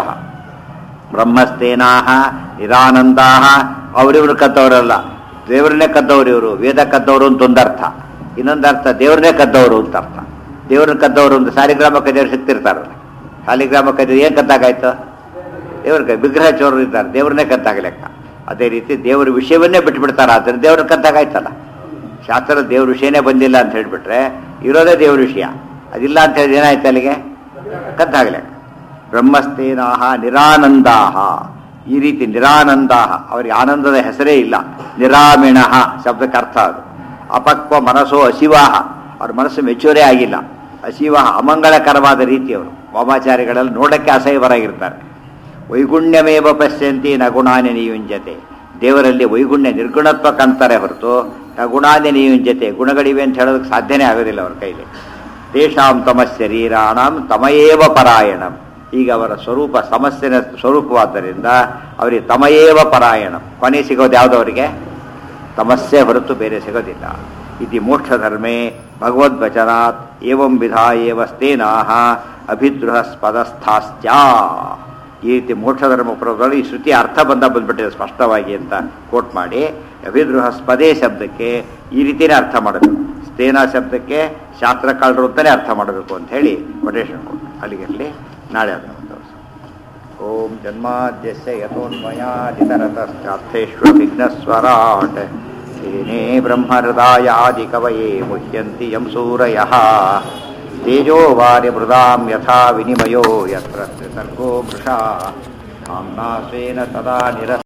ಬ್ರಹ್ಮಸ್ತೇನಾಹ ನಿರಾನಂದಾಹ ಅವರಿವ್ರು ಕದ್ದವರಲ್ಲ ದೇವರನ್ನೇ ಕದ್ದವ್ರು ಇವರು ವೇದ ಕದ್ದವರು ಅಂತ ಒಂದರ್ಥ ಇನ್ನೊಂದರ್ಥ ದೇವ್ರನ್ನೇ ಕದ್ದವರು ಅಂತ ಅರ್ಥ ದೇವ್ರನ್ನ ಕದ್ದವರು ಒಂದು ಸಾಲಿಗ್ರಾಮ ಕದಿಯವ್ರು ಸಿಗ್ತಿರ್ತಾರಲ್ಲ ಸಾಲಿಗ್ರಾಮ ಕದಿಯರು ಏನು ಕದ್ದಾಗಾಯ್ತು ದೇವ್ರ ಕೈ ವಿಗ್ರಹ ಚೋರರು ಇದ್ದಾರೆ ದೇವ್ರನ್ನೇ ಕದ್ದಾಗ ಲೆಕ್ಕ ಅದೇ ರೀತಿ ದೇವರ ವಿಷಯವನ್ನೇ ಬಿಟ್ಬಿಡ್ತಾರೆ ಆದರೆ ದೇವ್ರನ್ನ ಕದ್ದಾಗಾಯ್ತಲ್ಲ ಶಾಸ್ತ್ರ ದೇವ್ರ ವಿಷಯನೇ ಬಂದಿಲ್ಲ ಅಂತ ಹೇಳ್ಬಿಟ್ರೆ ಇರೋದೇ ದೇವ್ರ ವಿಷಯ ಅದಿಲ್ಲ ಅಂತ ಹೇಳಿದ್ರೆ ಏನಾಯ್ತು ಅಲ್ಲಿಗೆ ಕದ್ದಾಗ ಲೆಕ್ಕ ಬ್ರಹ್ಮಸ್ತೇನಾಹ ನಿರಾನಂದಾಹ ಈ ರೀತಿ ನಿರಾನಂದಾಹ ಅವರಿಗೆ ಆನಂದದ ಹೆಸರೇ ಇಲ್ಲ ನಿರಾಮಿಣಃ ಶಬ್ದಕ್ಕೆ ಅರ್ಥ ಅದು ಅಪಕ್ವ ಮನಸ್ಸೋ ಅಶಿವಾಹ ಅವ್ರ ಮನಸ್ಸು ಮೆಚೂರೇ ಆಗಿಲ್ಲ ಅಶಿವಾಹ ಅಮಂಗಳಕರವಾದ ರೀತಿಯವರು ವಾಮಾಚಾರಿಗಳಲ್ಲಿ ನೋಡಕ್ಕೆ ಅಸಹ್ಯವರಾಗಿರ್ತಾರೆ ವೈಗುಣ್ಯಮೇವ ಪಶ್ಯಂತಿ ನಗುಣಾನಿ ನಿಯುಂಜತೆ ದೇವರಲ್ಲಿ ವೈಗುಣ್ಯ ನಿರ್ಗುಣತ್ವ ಕಾಣ್ತಾರೆ ಹೊರತು ನಗುಣಾನಿ ನಿಯುಂಜತೆ ಗುಣಗಳಿವೆ ಅಂತ ಹೇಳೋದಕ್ಕೆ ಸಾಧ್ಯನೇ ಆಗೋದಿಲ್ಲ ಅವ್ರ ಕೈಲಿ ತೇಷಾಂ ತಮ ಶರೀರಾಣಂ ತಮಯೇವ ಪರಾಯಣಂ ಈಗ ಅವರ ಸ್ವರೂಪ ಸಮಸ್ಯೆನ ಸ್ವರೂಪವಾದ್ದರಿಂದ ಅವರಿಗೆ ತಮಯೇವ ಪರಾಯಣಂ ಕೊನೆ ಸಿಗೋದು ಯಾವುದು ಅವರಿಗೆ ತಮಸ್ಸೆ ಹೊರತು ಬೇರೆ ಸಿಗೋದಿಲ್ಲ ಇತಿ ಮೋಕ್ಷಧರ್ಮೇ ಭಗವದ್ವಚನಾತ್ ಏವಂ ವಿಧ ಏವ ಸ್ಥೇನಾಹ ಅಭಿದ್ರುಹಸ್ಪದಸ್ಥಾಶ್ಚ ಈ ರೀತಿ ಮೋಕ್ಷಧರ್ಮ ಪುರದಲ್ಲಿ ಈ ಶ್ರುತಿ ಅರ್ಥ ಬಂದ ಬಂದ್ಬಿಟ್ಟಿದೆ ಸ್ಪಷ್ಟವಾಗಿ ಅಂತ ಕೋಟ್ ಮಾಡಿ ಅಭಿದ್ರುಹಸ್ಪದೇ ಶಬ್ದಕ್ಕೆ ಈ ರೀತಿಯೇ ಅರ್ಥ ಮಾಡಬೇಕು ಸ್ಥೇನ ಶಬ್ದಕ್ಕೆ ಶಾಸ್ತ್ರಕಾಳರು ಅಂತಲೇ ಅರ್ಥ ಮಾಡಬೇಕು ಅಂತ ಹೇಳಿ ಕೊಟೇಶನ್ ಕೊಟ್ಟು ಅಲ್ಲಿಗಿರಲಿ ನಾಳೆ ಅದನ್ನು ತೋರಿಸಿ ಓಂ ಜನ್ಮಾದ್ಯಸ್ಯ ಯಥೋನ್ಮಯಾದಿತರತಶ್ಚಾರ್ಥೇಶ್ವ ವಿಘ್ನಸ್ವರಾಟ್ तेने ब्रह्महृदायादिकवये मुह्यन्ति यं सूरयः तेजो वारिमृदां यथा विनिमयो यत्र त्रिसर्गो मृषा धाम्ना स्वेन सदा निर